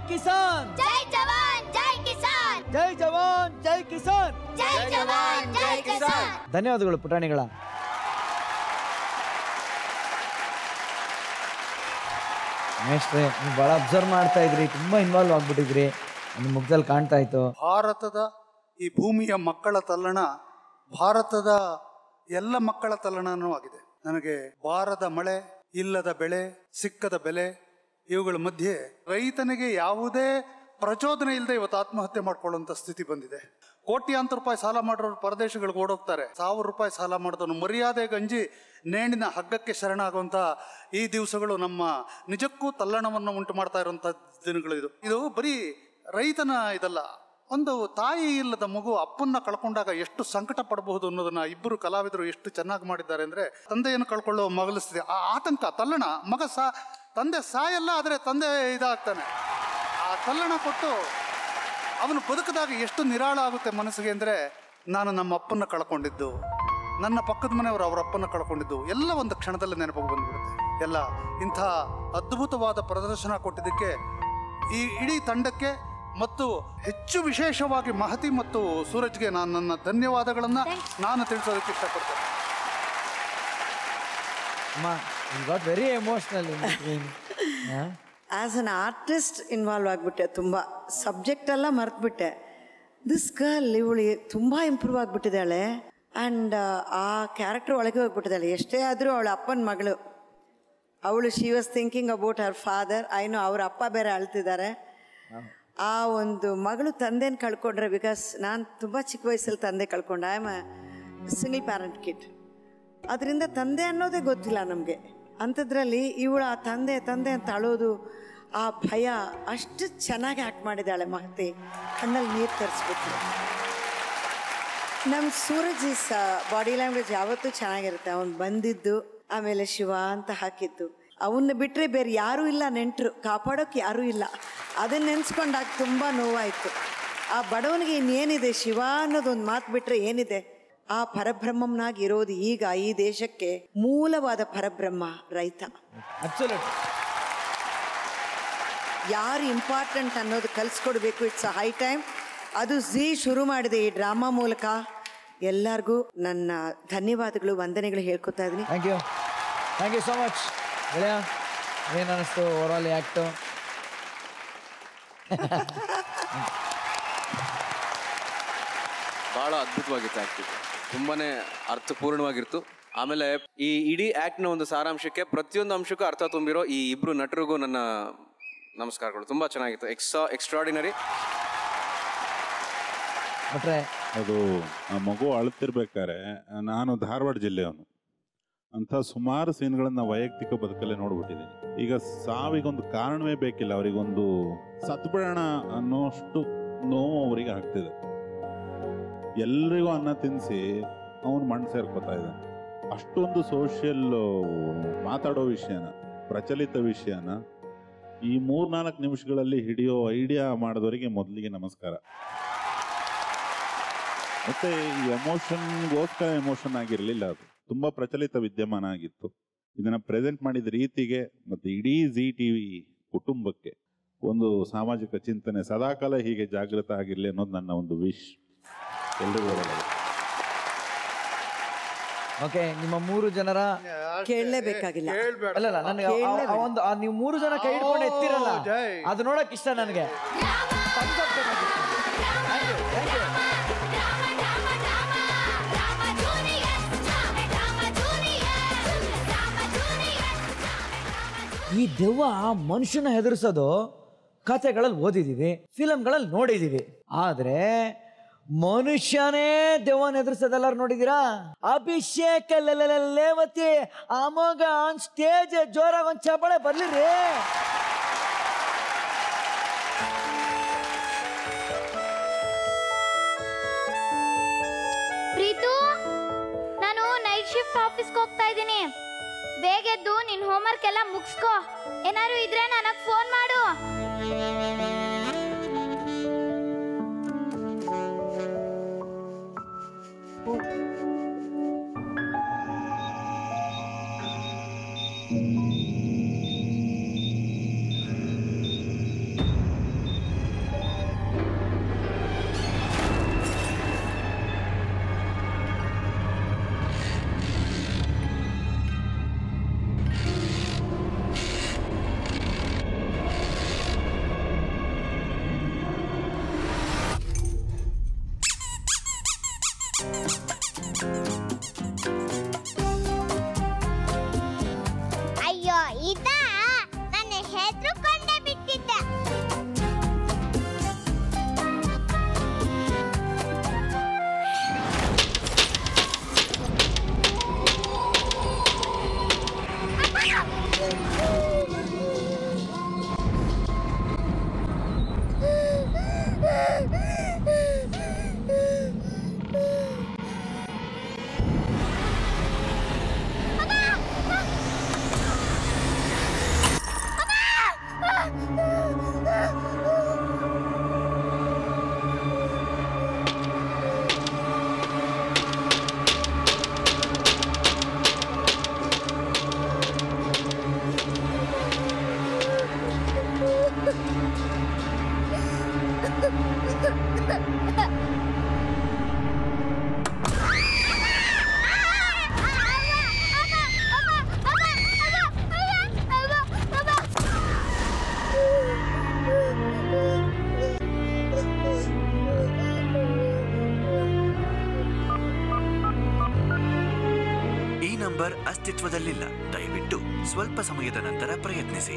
ಕಿಸಾನ್ ಜೈ ಜವಾನ್ ಜೈ ಕಿಸಾನ್ ಜೈ ಜವಾನ್ ಜೈ ಕಿಸಾನ್ ಜೈ ಜವಾನ್ ಜೈ ಕಿಸಾನ್ ಧನ್ಯವಾದಗಳು ಪುಟಾಣಿಗಳ ಮೇಷ್ಟ್ರೆ ನೀವು ಭಾಳ ಅಬ್ಸರ್ವ್ ಮಾಡ್ತಾ ಇದ್ರಿ ತುಂಬಾ ಇನ್ವಾಲ್ವ್ ಆಗ್ಬಿಟ್ಟಿದ್ರಿ ನಿಮ್ಮ ಮುಖದಲ್ಲಿ ಕಾಣ್ತಾ ಇತ್ತು ಭಾರತದ ಈ ಭೂಮಿಯ ಮಕ್ಕಳ ತಲ್ಲಣ ಭಾರತದ ಎಲ್ಲ ಮಕ್ಕಳ ತಲ್ಲಣನೂ ಆಗಿದೆ ನನಗೆ ಬಾರದ ಮಳೆ ಇಲ್ಲದ ಬೆಳೆ ಸಿಕ್ಕದ ಬೆಲೆ ಇವುಗಳ ಮಧ್ಯೆ ರೈತನಿಗೆ ಯಾವುದೇ ಪ್ರಚೋದನೆ ಇಲ್ಲದೆ ಇವತ್ತು ಆತ್ಮಹತ್ಯೆ ಮಾಡ್ಕೊಳ್ಳುವಂತ ಸ್ಥಿತಿ ಬಂದಿದೆ ಕೋಟ್ಯಾಂತರ ರೂಪಾಯಿ ಸಾಲ ಮಾಡೋರು ಪರದೇಶಗಳಿಗೆ ಓಡೋಗ್ತಾರೆ ಸಾವಿರ ರೂಪಾಯಿ ಸಾಲ ಮಾಡಿದವನು ಮರ್ಯಾದೆ ಗಂಜಿ ನೇಣಿನ ಹಗ್ಗಕ್ಕೆ ಶರಣಾಗುವಂತ ಈ ದಿವಸಗಳು ನಮ್ಮ ನಿಜಕ್ಕೂ ತಲ್ಲಣವನ್ನು ಉಂಟು ಮಾಡ್ತಾ ಇರುವಂತ ದಿನಗಳು ಇದು ಇದು ಬರೀ ರೈತನ ಇದಲ್ಲ ಒಂದು ತಾಯಿ ಇಲ್ಲದ ಮಗು ಅಪ್ಪನ್ನ ಕಳ್ಕೊಂಡಾಗ ಎಷ್ಟು ಸಂಕಟ ಪಡಬಹುದು ಅನ್ನೋದನ್ನ ಇಬ್ಬರು ಕಲಾವಿದರು ಎಷ್ಟು ಚೆನ್ನಾಗಿ ಮಾಡಿದ್ದಾರೆ ಅಂದ್ರೆ ತಂದೆಯನ್ನು ಕಳ್ಕೊಳ್ಳುವ ಮಗಳ ಸ್ಥಿತಿ ಆ ಆತಂಕ ತಲ್ಲಣ ಮಗ ಸಾ ತಂದೆ ಸಾಯಲ್ಲ ಆದರೆ ತಂದೆ ಇದಾಗ್ತಾನೆ ಆ ತಲ್ಲಣ ಕೊಟ್ಟು ಅವನು ಬದುಕಿದಾಗ ಎಷ್ಟು ನಿರಾಳ ಆಗುತ್ತೆ ಮನಸ್ಸಿಗೆ ಅಂದ್ರೆ ನಾನು ನಮ್ಮ ಅಪ್ಪನ್ನ ಕಳ್ಕೊಂಡಿದ್ದು ನನ್ನ ಪಕ್ಕದ ಮನೆಯವರು ಅವರ ಅಪ್ಪನ್ನ ಕಳ್ಕೊಂಡಿದ್ದು ಎಲ್ಲ ಒಂದು ಕ್ಷಣದಲ್ಲಿ ನೆನಪಿಗೆ ಬಂದ್ಬಿಡುತ್ತೆ ಎಲ್ಲ ಇಂಥ ಅದ್ಭುತವಾದ ಪ್ರದರ್ಶನ ಕೊಟ್ಟಿದ್ದಕ್ಕೆ ಈ ಇಡೀ ತಂಡಕ್ಕೆ ಮತ್ತು ಹೆಚ್ಚು ವಿಶೇಷವಾಗಿ ಮಹತಿ ಮತ್ತು ಸೂರಜ್ಗೆ ನಾನು ನನ್ನ ಧನ್ಯವಾದಗಳನ್ನ ನಾನು ತಿಳಿಸೋದಕ್ಕೆ ಇಷ್ಟಪಡ್ತೇನೆ ಅಮ್ಮ got very emotional as an artist involve ಆಗಿಬಿಟ್ಟೆ ತುಂಬ ಸಬ್ಜೆಕ್ಟ್ ಎಲ್ಲ ಮರ್ತ್ಬಿಟ್ಟೆ ದಿಸ್ ಗರ್ಲ್ ಇವಳು ತುಂಬ ಇಂಪ್ರೂವ್ ಆಗಿಬಿಟ್ಟಿದ್ದಾಳೆ ಆ್ಯಂಡ್ ಆ ಕ್ಯಾರೆಕ್ಟರ್ ಒಳಗೆ ಹೋಗ್ಬಿಟ್ಟಿದ್ದಾಳೆ ಎಷ್ಟೇ ಆದರೂ ಅವಳ ಅಪ್ಪನ ಮಗಳು ಅವಳು she was thinking about her father I know ಅವ್ರ ಅಪ್ಪ ಬೇರೆ ಅಳ್ತಿದ್ದಾರೆ ಆ ಒಂದು ಮಗಳು ತಂದೆನ ಕಳ್ಕೊಂಡ್ರೆ ಬಿಕಾಸ್ ನಾನು ತುಂಬ ಚಿಕ್ಕ ವಯಸ್ಸಲ್ಲಿ ತಂದೆ ಕಳ್ಕೊಂಡೆ I am single parent kid ಅದರಿಂದ ತಂದೆ ಅನ್ನೋದೇ ಗೊತ್ತಿಲ್ಲ ನಮಗೆ ಅಂಥದ್ರಲ್ಲಿ ಇವಳು ಆ ತಂದೆ ತಂದೆ ಅಂತ ಅಳೋದು ಆ ಭಯ ಅಷ್ಟು ಚೆನ್ನಾಗಿ ಆ್ಯಕ್ಟ್ ಮಾಡಿದ್ದಾಳೆ ಮಹತಿ ಕಣ್ಣಲ್ಲಿ ನೀರು ತರಿಸ್ಬಿಟ್ಟು ನಮ್ಮ ಸೂರಜ್ ಇಸ್ ಬಾಡಿ ಲ್ಯಾಂಗ್ವೇಜ್ ಯಾವತ್ತೂ ಚೆನ್ನಾಗಿರುತ್ತೆ ಅವನು ಬಂದಿದ್ದು ಆಮೇಲೆ ಶಿವ ಅಂತ ಹಾಕಿದ್ದು ಅವನ್ನ ಬಿಟ್ಟರೆ ಬೇರೆ ಯಾರೂ ಇಲ್ಲ ನೆಂಟರು ಕಾಪಾಡೋಕೆ ಯಾರೂ ಇಲ್ಲ ಅದನ್ನ ನೆನೆಸ್ಕೊಂಡಾಗ ತುಂಬ ನೋವಾಯಿತು ಆ ಬಡವನಿಗೆ ಇನ್ನೇನಿದೆ ಶಿವ ಅನ್ನೋದೊಂದು ಮಾತು ಬಿಟ್ಟರೆ ಏನಿದೆ ಆ ಪರಬ್ರಹ್ಮನಾಗಿ ಇರೋದು ಈಗ ಈ ದೇಶಕ್ಕೆ ಮೂಲವಾದ ಪರಬ್ರಹ್ಮ ರೈತ ಯಾರು ಇಂಪಾರ್ಟೆಂಟ್ ಅನ್ನೋದು ಕಲಿಸ್ಕೊಡ್ಬೇಕು ಇಟ್ಸ್ ಅ ಹೈ ಟೈಮ್ ಅದು ಝೀ ಶುರು ಮಾಡಿದೆ ಈ ಡ್ರಾಮಾ ಮೂಲಕ ಎಲ್ಲರಿಗೂ ನನ್ನ ಧನ್ಯವಾದಗಳು ವಂದನೆಗಳು ಹೇಳ್ಕೊತಾ ಇದ್ದೀನಿ thank you thank you so much ಗೆಳೆಯ ಏನು ಅನ್ನಿಸ್ತು ಓವರ್ ಆಲ್ ಆ್ಯಕ್ಟು ಬಹಳ ಅದ್ಭುತವಾಗಿತ್ತು ಆಕ್ಟಿಂಗ್ ತುಂಬಾನೇ ಅರ್ಥಪೂರ್ಣವಾಗಿತ್ತು ಆಮೇಲೆ ಈ ಇಡೀ ಆಕ್ಟ್ ನ ಒಂದು ಸಾರಾಂಶಕ್ಕೆ ಪ್ರತಿಯೊಂದು ಅಂಶಕ್ಕೂ ಅರ್ಥ ತುಂಬಿರೋ ಈ ಇಬ್ರು ನಟರಿಗೂ ನನ್ನ ನಮಸ್ಕಾರಗಳು ತುಂಬಾ ಚೆನ್ನಾಗಿತ್ತು ಎಕ್ಸ್ಟ್ರಾ ಎಕ್ಸ್ಟ್ರಾಡಿನರಿ ಬಿಟ್ರೆ ಅದು ಆ ಮಗು ಅಳ್ತಿರ್ಬೇಕಾರೆ ನಾನು ಧಾರವಾಡ ಜಿಲ್ಲೆಯವನು ಅಂಥ ಸುಮಾರು ಸೀನ್ಗಳನ್ನ ವೈಯಕ್ತಿಕ ಬದುಕಲ್ಲೇ ನೋಡ್ಬಿಟ್ಟಿದ್ದೀನಿ ಈಗ ಸಾವಿಗೊಂದು ಕಾರಣವೇ ಬೇಕಿಲ್ಲ ಅವರಿಗೊಂದು ಸತ್ಬಿಡೋಣ ಅನ್ನೋಷ್ಟು ನೋವು ಅವರಿಗೆ ಆಗ್ತಿದೆ ಎಲ್ರಿಗೂ ಅನ್ನ ತಿನ್ನಿಸಿ ಅವನು ಮಣ್ಣು ಸೇರ್ಕೋತಾ ಇದ್ದಾನೆ ಅಷ್ಟೊಂದು ಸೋಷಿಯಲ್ ಮಾತಾಡೋ ವಿಷಯನ ಪ್ರಚಲಿತ ವಿಷಯನ ಈ ಮೂರ್ನಾಲ್ಕು ನಿಮಿಷಗಳಲ್ಲಿ ಹಿಡಿಯೋ ಐಡಿಯಾ ಮಾಡಿದವರಿಗೆ ಮೊದಲಿಗೆ ನಮಸ್ಕಾರ ಮತ್ತೆ ಈ ಎಮೋಷನ್ಗೋಸ್ಕರ ಎಮೋಷನ್ ಆಗಿರಲಿಲ್ಲ ಅದು ತುಂಬಾ ಪ್ರಚಲಿತ ವಿದ್ಯಮಾನ ಆಗಿತ್ತು ಇದನ್ನ ಪ್ರೆಸೆಂಟ್ ಮಾಡಿದ ರೀತಿಗೆ ಮತ್ತೆ ಇಡೀ ಜಿ ಟಿವಿ ಕುಟುಂಬಕ್ಕೆ ಒಂದು ಸಾಮಾಜಿಕ ಚಿಂತನೆ ಸದಾಕಾಲ ಹೀಗೆ ಜಾಗೃತ ಆಗಿರಲಿ ಅನ್ನೋದು ನನ್ನ ಒಂದು ವಿಶ್ ಎಲ್ರಿಗೂ ಒಳ್ಳೆಯದು. ಓಕೆ ನಿಮ್ಮ ಮೂರು ಜನರ ಕೇಳಲೇಬೇಕಾಗಿಲ್ಲ ಅಲ್ಲ ಅಲ್ಲ ನನಗೆ ಆ- ಆ- ಆ ಒಂದು ಆ ನೀವು ಮೂರು ಜನ ಕೈ ಹಿಡ್ಕೊಂಡು ಎತ್ತಿರಲ್ಲ ಅದು ನೋಡಕ್ ಇಷ್ಟ ನನಗೆ ಈ ದೆವ್ವ ಮನುಷ್ಯನ ಹೆದರ್ಸೋದು ಕಥೆಗಳಲ್ಲಿ ಓದಿದೀವಿ ಫಿಲಮ್ಗಳಲ್ಲಿ ನೋಡಿದೀವಿ ಆದ್ರೆ ಮನುಷ್ಯನೇ ದೆವ್ವನ ಎದುರಿಸೋದೆಲ್ಲರೂ ನೋಡಿದೀರಾ ಅಭಿಷೇಕ್ ಲೇವತಿ ಅಮೋಘ ಆನ್ ಸ್ಟೇಜ್ ಜೋರಾಗಿ ಒಂದ್ ಚಪ್ಪಾಳೆ ಬರ್ಲಿರಿ ಪ್ರೀತು ನಾನು ನೈಟ್ ಶಿಫ್ಟ್ ಆಫೀಸ್ಗೆ ಹೋಗ್ತಾ ಇದ್ದೀನಿ ಬೇಗ ಎದ್ದು ನಿನ್ ಹೋಮ್ವರ್ಕ್ ಎಲ್ಲ ಮುಗಿಸ್ಕೋ ಏನಾದ್ರು ಇದ್ರೆ ನನಗೆ ಫೋನ್ ಮಾಡು ನಂಬರ್ ಅಸ್ತಿತ್ವದಲ್ಲಿಲ್ಲ ದಯವಿಟ್ಟು ಸ್ವಲ್ಪ ಸಮಯದ ನಂತರ ಪ್ರಯತ್ನಿಸಿ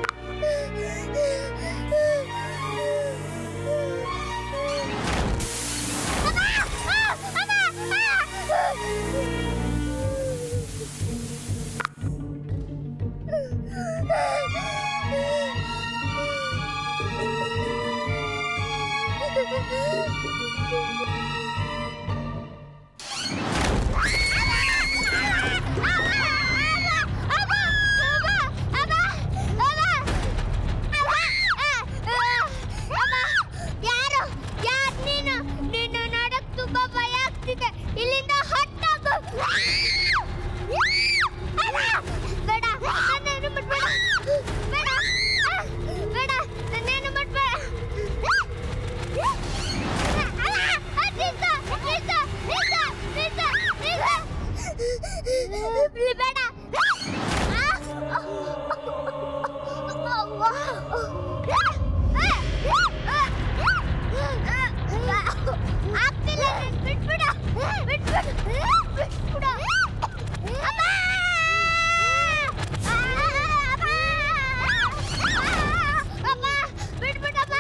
ಯಾರು ಯಾರು ನೀನು ನಿನ್ನ ನೋಡಕ್ ತುಂಬಾ ಭಯ ಆಗ್ತಿದೆ ಇಲ್ಲಿಂದ ಹೊಟ್ಟೋಗು ಬೇಡ ನನ್ನೇನು ಮಾಡ್ಬೇಡ ಬೇಡ ಆ, ಬೇಡ ನನ್ನೇನು ಮಾಡ್ಬೇಡ ಅಲ್ಲ, ಆ, ನಿಲ್ಸು, ನಿಲ್ಸು, ನಿಲ್ಸು, ನಿಲ್ಸು, ನಿಲ್ಸು. ಬೇಡ ಆ, ಆಗ್ತಿಲ್ಲ ನೀನ್ ಬಿಟ್ಬಿಡು ಬಿಟ್ಬಿಡು ಬಿಟ್ಬಿಡು ಅಮ್ಮ ಅಮ್ಮ ಬಿಟ್ಬಿಡಮ್ಮ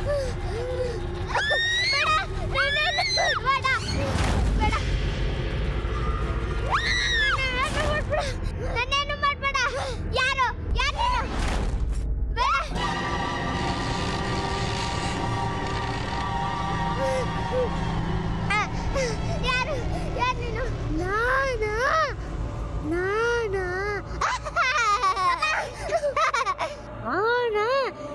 ಬೇಡ ನೀನೇನು ಬೇಡ ಬೇಡ ನನ್ನೇನು ಮಾಡ್ಬೇಡ ನನ್ನೇನು ಮಾಡ್ಬೇಡ ಯಾರು ಯಾರು ನೀನು ಬೇಡ ಯಾರು ಯಾರು ನೀನು ನಾನಾ ನಾನಾ ಅವನಾ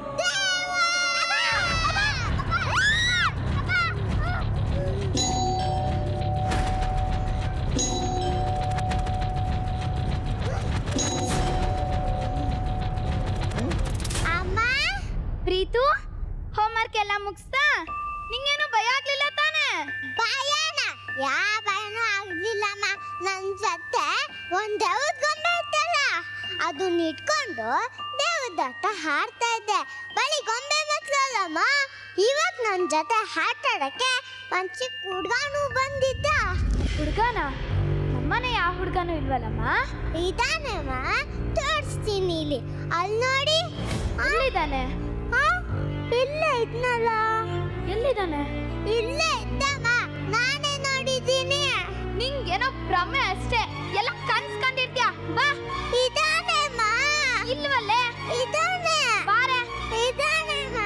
ಅಮ್ಮ ಪ್ರೀತು ಹೋಮ್ವರ್ಕ್ ಎಲ್ಲ ಮುಗಿಸ್ತಾ ನಿಂಗೇನು ಭಯ ಆಗ್ಲಿಲ್ಲ ತಾನೇ ಭಯನ ಯಾವ ಭಯನೂ ಆಗ್ಲಿಲ್ಲಮ್ಮ ನನ್ ಜೊತೆ ಒಂದ್ ದೇವದ ಗೊಂಬೆ ಇತ್ತಲ್ಲ ಅದನ್ನ ಇಟ್ಕೊಂಡು ದೇವದ ಹತ್ತ ಹಾಡ್ತಾ ಇದ್ದೆ ಬಳಿ ಗೊಂಬೆ ಮಕ್ಳಲ್ಲಮ್ಮ ಇವಾಗ ನನ್ ಜೊತೆ ಆಟ ಆಡಕ್ಕೆ ಒಂದ್ ಚಿಕ್ಕ ಹುಡ್ಗಾನು ಬಂದಿದ್ದ ಹುಡ್ಗಾನ ನಮ್ಮನೆ ಯಾವ ಹುಡ್ಗನೂ ಇಲ್ವಲ್ಲಮ್ಮ ಇದಾನಮ್ಮ ತೋರಿಸ್ತೀನಿ ಇಲ್ಲಿ ಅಲ್ಲಿ ನೋಡಿ ಎಲ್ಲಿದ್ದಾನೆ ಇಲ್ಲೇ ಇದ್ನಲ್ಲ ಎಲ್ಲಿದ್ದಾನೆ ಇಲ್ಲೇ ಇದ್ದಮ್ಮ ನಾನೇ ನೋಡಿದ್ದೀನಿ ನಿಂಗೇನೋ ಭ್ರಮೆ ಅಷ್ಟೇ ಎಲ್ಲ ಕನ್ಸ್ಕೊಂಡಿರ್ತೀಯ ಬಾ ಇದಾನೆಮ್ಮ ಇಲ್ವಲ್ಲೇ ಇದಾನೆ ಬಾರೆ ಇದಾನೆಮ್ಮ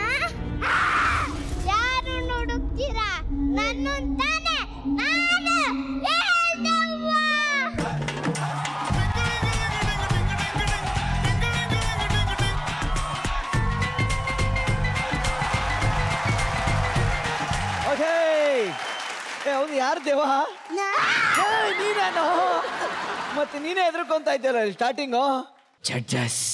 ಯಾರು ನೋಡುತ್ತೀರಾ ನನ್ನ ತಾನೆ ನಾನು ಹೇಳ್ದವ್ವ. ಓಕೆ ಏ ಹೌದು ಯಾರು ದೇವ ಏ, ನೀನೇನು ಮತ್ತೆ ನೀನೇ ಎದ್ರಕೊಂತ ಇದ್ದಲ್ಲ ಸ್ಟಾರ್ಟಿಂಗು ಜಡ್ಜಸ್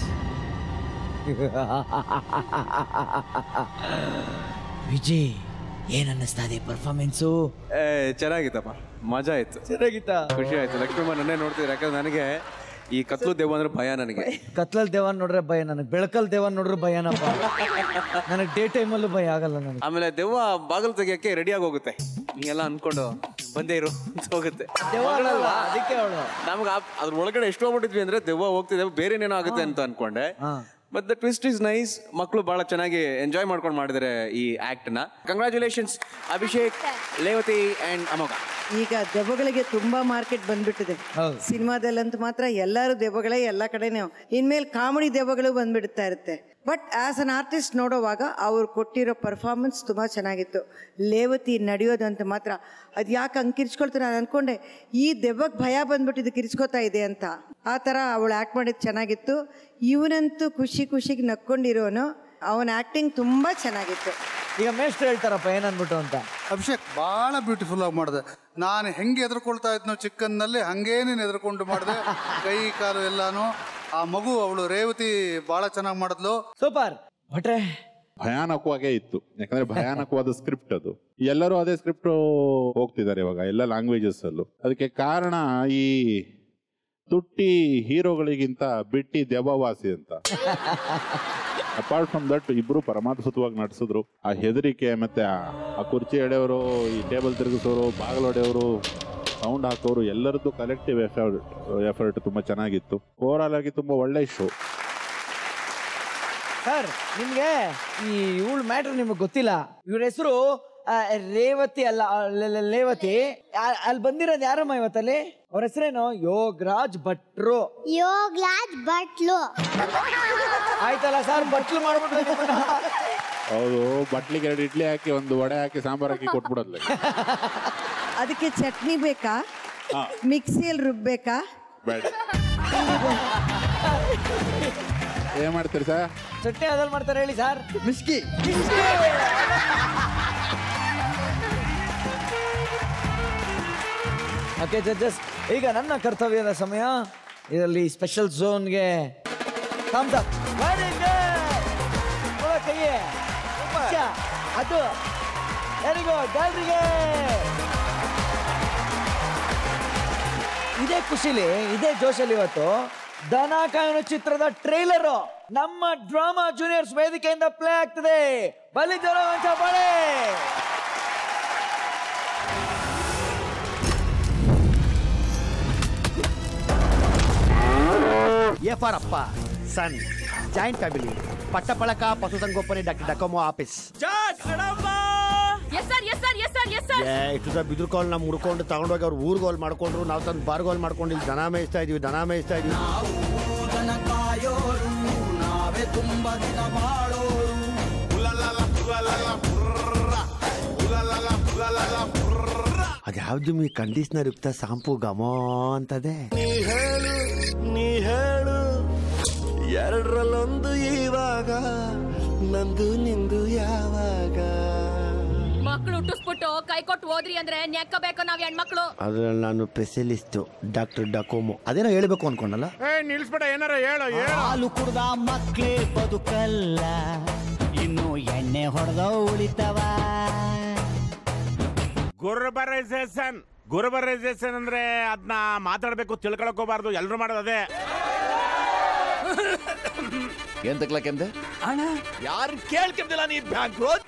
ವಿಜಯ್ ಏನ್ ಅನ್ನಿಸ್ತಾ ಇದೆ ಪರ್ಫಾರ್ಮೆನ್ಸು ಏ ಚೆನ್ನಾಗಿತ್ತಪ್ಪ ಮಜಾ ಆಯ್ತು ಚೆನ್ನಾಗಿತ್ತ ಖುಷಿ ಆಯ್ತು ಲಕ್ಷ್ಮಮ್ಮ ನನ್ನೇ ನೋಡ್ತಿದ್ರು ಯಾಕಂದ್ರೆ ನನಗೆ ಈ ಕತ್ಲು ದೆವ್ವ ಅಂದ್ರೆ ಭಯ ನನಗೆ ಕತ್ಲಲ್ ದೇವನ್ ನೋಡ್ರೆ ಭಯ ನನಗೆ ಬೆಳಕಲ್ ದೇವನ್ ನೋಡ್ರೆ ಭಯನಪ್ಪ ನನಗೆ ಡೇ ಟೈಮಲ್ಲೂ ಭಯ ಆಗಲ್ಲ ನನಗೆ ಆಮೇಲೆ ದೆವ್ವ ಬಾಗಿಲು ತೆಗಿಯಕ್ಕೆ ರೆಡಿಯಾಗಿ ಹೋಗುತ್ತೆ ನೀವೆಲ್ಲ ಅನ್ಕೊಂಡು ಬಂದೇ ಇರು ಅಂತ ಹೋಗುತ್ತೆ ದೆವ್ವಗಳಲ್ಲ ಅದಕ್ಕೆ ಅವಳು ನಮ್ಗೆ ಅದ್ರ ಒಳಗಡೆ ಎಷ್ಟು ಹೋಗ್ಬಿಟ್ಟಿದ್ವಿ ಅಂದ್ರೆ ದೆವ್ವ ಹೋಗ್ತಿದೆ ಬೇರೆ ಏನೇನೋ ಆಗುತ್ತೆ ಅಂತ ಅನ್ಕೊಂಡೆ but the twist is nice ಮಕ್ಕಳು ಬಹಳ ಚೆನ್ನಾಗಿ ಎಂಜಾಯ್ ಮಾಡ್ಕೊಂಡು ಮಾಡಿದ್ದಾರೆ ಈ ಆಕ್ಟ್ ನ ಕಂಗ್ರ್ಯಾಚುಲೇಷನ್ಸ್ ಅಭಿಷೇಕ್ ಲೇವತಿ ಅಂಡ್ ಅಮೋಘ ಈಗ ದೆವ್ವಗಳಿಗೆ ತುಂಬಾ ಮಾರ್ಕೆಟ್ ಬಂದ್ಬಿಟ್ಟಿದೆ ಸಿನಿಮಾದಲ್ಲಂತೂ ಮಾತ್ರ ಎಲ್ಲರೂ ದೆವ್ವಗಳೇ ಎಲ್ಲ ಕಡೆನೇ ಇನ್ಮೇಲೆ ಕಾಮಿಡಿ ದೆವ್ವಗಳು ಬಂದ್ಬಿಡ್ತಾ ಇರುತ್ತೆ ಬಟ್ ಆಸ್ ಅನ್ ಆರ್ಟಿಸ್ಟ್ ನೋಡೋವಾಗ ಅವ್ರು ಕೊಟ್ಟಿರೋ ಪರ್ಫಾರ್ಮೆನ್ಸ್ ತುಂಬ ಚೆನ್ನಾಗಿತ್ತು ಲೇವತಿ ನಡೆಯೋದಂತ ಮಾತ್ರ ಅದು ಯಾಕೆ ಹಂಗೆ ಕಿರ್ಚ್ಕೊಳ್ತಾರೆ ನಾನು ಅನ್ಕೊಂಡೆ ಈ ದೆವ್ವಕ್ಕೆ ಭಯ ಬಂದ್ಬಿಟ್ಟಿದ್ದು ಕಿರ್ಚ್ಕೋತಾ ಇದೆ ಅಂತ ಆ ಥರ ಅವಳು ಆ್ಯಕ್ಟ್ ಮಾಡಿದ್ದು ಚೆನ್ನಾಗಿತ್ತು ಇವನಂತೂ ಖುಷಿ ಖುಷಿಗೆ ನಕ್ಕೊಂಡಿರೋನು ಅವನ ಆ್ಯಕ್ಟಿಂಗ್ ತುಂಬ ಚೆನ್ನಾಗಿತ್ತು ಈಗ ಮೇಷ್ಟ್ರು ಹೇಳ್ತಾರಪ್ಪ ಏನನ್ಬಿಟ್ಟು ಅಂತ ಅಭಿಷೇಕ್ ಭಾಳ ಬ್ಯೂಟಿಫುಲ್ ಆಗಿ ಮಾಡಿದೆ ನಾನು ಹೆಂಗೆ ಎದುರ್ಕೊಳ್ತಾ ಇದ್ನೋ ಚಿಕ್ಕನ್ನಲ್ಲಿ ಹಂಗೇ ನೀನು ಎದುರ್ಕೊಂಡು ಮಾಡಿದೆ ಕೈ ಕಾಲು ಎಲ್ಲಾನು ಆ ಮಗು ಅವಳು ರೇವತಿ ಭಾಳ ಚೆನ್ನಾಗಿ ಮಾಡಿದ್ಲು ಸೂಪರ್ ಭಟ್ರೆ ಭಯಾನಕವಾಗೇ ಇತ್ತು ಯಾಕಂದ್ರೆ ಭಯಾನಕವಾದ ಸ್ಕ್ರಿಪ್ಟ್ ಅದು ಎಲ್ಲರೂ ಅದೇ ಸ್ಕ್ರಿಪ್ಟ್ ಹೋಗ್ತಿದ್ದಾರೆ ಇವಾಗ ಎಲ್ಲ ಲ್ಯಾಂಗ್ವೇಜಸ್ ಅಲ್ಲೂ ಅದಕ್ಕೆ ಕಾರಣ ಈ ತುಟ್ಟಿ ಹೀರೋಗಳಿಗಿಂತ ಬಿಟ್ಟಿ ದೆವ್ವವಾಸಿ ಅಂತ ಅಪಾರ್ಟ್ ಫ್ರಮ್ ದಟ್ ಇಬ್ರು ಪರಮಾತ್ಮಸುತವಾಗಿ ನಟಿಸಿದ್ರು ಆ ಹೆದರಿಕೆ ಮತ್ತೆ ಆ- ಆ ಕುರ್ಚಿ ಎಳೆಯವರು ಈ ಟೇಬಲ್ ತಿರುಗಿಸೋರು ಬಾಗಿಲು ಹೊಡೆಯವರು ಸೌಂಡ್ ಹಾಕೋರು ಎಲ್ಲರದ್ದು ಕಲೆಕ್ಟಿವ್ ಎಫರ್ಟ್ ಎಫರ್ಟ್ ತುಂಬ ಚೆನ್ನಾಗಿತ್ತು ಓವರಾಲ್ ಆಗಿ ತುಂಬ ಒಳ್ಳೆ ಶೋ ಸರ್ ನಿಮ್ಗೆ ಈ ಇವಳ ಮ್ಯಾಟ್ರ್ ನಿಮಗೆ ಗೊತ್ತಿಲ್ಲ ಇವ್ರ ಹೆಸರು ರೇವತಿ ಅಲ್ಲ ಆ, ಲೆ- ಲೆ- ಲೇವತಿ ಆ- ಅಲ್ಲಿ ಬಂದಿರೋದು ಯಾರಮ್ಮ ಇವತ್ತಲ್ಲಿ ಅವ್ರ ಹೆಸರೇನು ಯೋಗರಾಜ್ ಭಟ್ರು ಯೋಗ್ಲಾಜ್ ಬಟ್ಲು ಆಯ್ತಲ್ಲ ಸರ್ ಬಟ್ಲು ಮಾಡ್ಬಿಟ್ಟು ನಿಮ್ಮನ್ನ. ಹೌದು ಬಟ್ಲಿಗೆ ಎರಡು ಇಡ್ಲಿ ಹಾಕಿ ಒಂದು ವಡೆ ಹಾಕಿ ಸಾಂಬಾರ್ ಹಾಕಿ ಕೊಟ್ಬಿಡೋದ್ಲೆ ಅದಕ್ಕೆ ಚಟ್ನಿ ಬೇಕಾ ಹಾ. ಮಿಕ್ಸಿಯಲ್ಲಿ ರುಬ್ಬೇಕಾ ಬೇಡ ಏನ್ ಮಾಡ್ತೀರಿ ಸರ್ ಚಟ್ನಿ ಅದ್ರಲ್ಲಿ ಮಾಡ್ತಾರೆ ಹೇಳಿ ಸರ್ ಮಿಸ್ಕಿ ಓಕೆ ಜಡ್ಜಸ್ ಈಗ ನನ್ನ ಕರ್ತವ್ಯದ ಸಮಯ ಇದರಲ್ಲಿ ಸ್ಪೆಷಲ್ ಝೋನ್ಗೆ thumbs up. Very good. ಕೊಡ ಕೈಯೇ. ಛ, ಅದು ವೆರಿ ಗುಡ್ ಎಲ್ರಿಗೆ ಇದೇ ಖುಷಿಲಿ ಇದೇ ಜೋಶಲ್ಲಿ ಇವತ್ತು ದನ ಕಾಯನ ಚಿತ್ರದ ಟ್ರೈಲರ್ ನಮ್ಮ ಡ್ರಾಮಾ ಜೂನಿಯರ್ಸ್ ವೇದಿಕೆಯಿಂದ ಪ್ಲೇ ಆಗ್ತದೆ ಬಲಿ ಜೋರ ಬಳೆ ಎಫ್ ಆರ್ ಅಪ್ಪ ಸನ್ ಜಾಯಿಂಟ್ ಫ್ಯಾಮಿಲಿ ಪಟ್ಟಪಳಕ ಪಶುಸಂಗೋಪನೆ ಡಾಕ್ಟರ್ ಡಕೋಮೋ office yes sir yes sir yes sir yes sir ಏ ಇಷ್ಟು ಸಹ ಬಿದ್ರಕೋಲ್ ನಾವು ಮುಡ್ಕೊಂಡು ತಗೊಂಡೋಗಿ ಅವ್ರು ಊರ್ಗೋಲ್ ಮಾಡ್ಕೊಂಡ್ರು ನಾವು ತಂದು ಬಾರ್ಗೋಲ್ ಮಾಡ್ಕೊಂಡು ಇಲ್ಲಿ ದನ ಮೇಯಿಸ್ತಾ ಇದೀವಿ ದನ ಮೇಯಿಸ್ತಾ ಇದೀವಿ ನಾವೇ ತುಂಬಾ ದಿನ ಬಾಳೋರು ಅದ್ಯಾವ್ದು ಈ ಕಂಡೀಷನರ್ ಯುಕ್ತ ಶಾಂಪು ಗಮೋ ಅಂತದೆ ನೀ ಹೇಳು ನೀ ಹೇಳು ಎರಡರಲ್ಲೊಂದು ಇವಾಗ ನಂದು ನಿಂದು ಯಾವಾಗ ಮಕ್ಕಳು ಹುಟ್ಟಿಸ್ಬಿಟ್ಟು ಕೈ ಕೊಟ್ಟು ಹೋದ್ರಿ ಅಂದ್ರೆ ನೆಕ್ಕಬೇಕು ನಾವ್ ಹೆಣ್ಮಕ್ಳು ಅದ್ರಲ್ಲಿ ನಾನು ಸ್ಪೆಷಲಿಸ್ಟು ಡಾಕ್ಟರ್ ಡಕೋಮೋ ಅದೇನೋ ಹೇಳ್ಬೇಕು ಅನ್ಕೊಂಡಲ್ಲ ನಿಲ್ಸ್ಬೇಡ ಏನಾರ ಹೇಳು ಹೇಳು ಹಾಲು ಕುಡ್ದ ಮಕ್ಳೇ ಬದುಕಲ್ಲ ಇನ್ನು ಎಣ್ಣೆ ಹೊಡೆದ ಉಳಿತವ ಗುರುಬರೈಸೇಷನ್ ಗುರುಬರೈಸೇಷನ್ ಅಂದ್ರೆ ಅದನ್ನ ಮಾತಾಡ್ಬೇಕು ತಿಳ್ಕೊಳಕ್ ಹೋಗ್ಬಾರ್ದು ಎಲ್ರು ಮಾಡೋದು ಅದೇ ಏನ್ ತಗ್ಲಕ್ಕೆಂದೆ ಅಣ್ಣ ಯಾರು ಕೇಳ್ಕೊಂದಿಲ್ಲ ನೀ ಬ್ಯಾಂಕ್ ಗ್ರೋತ್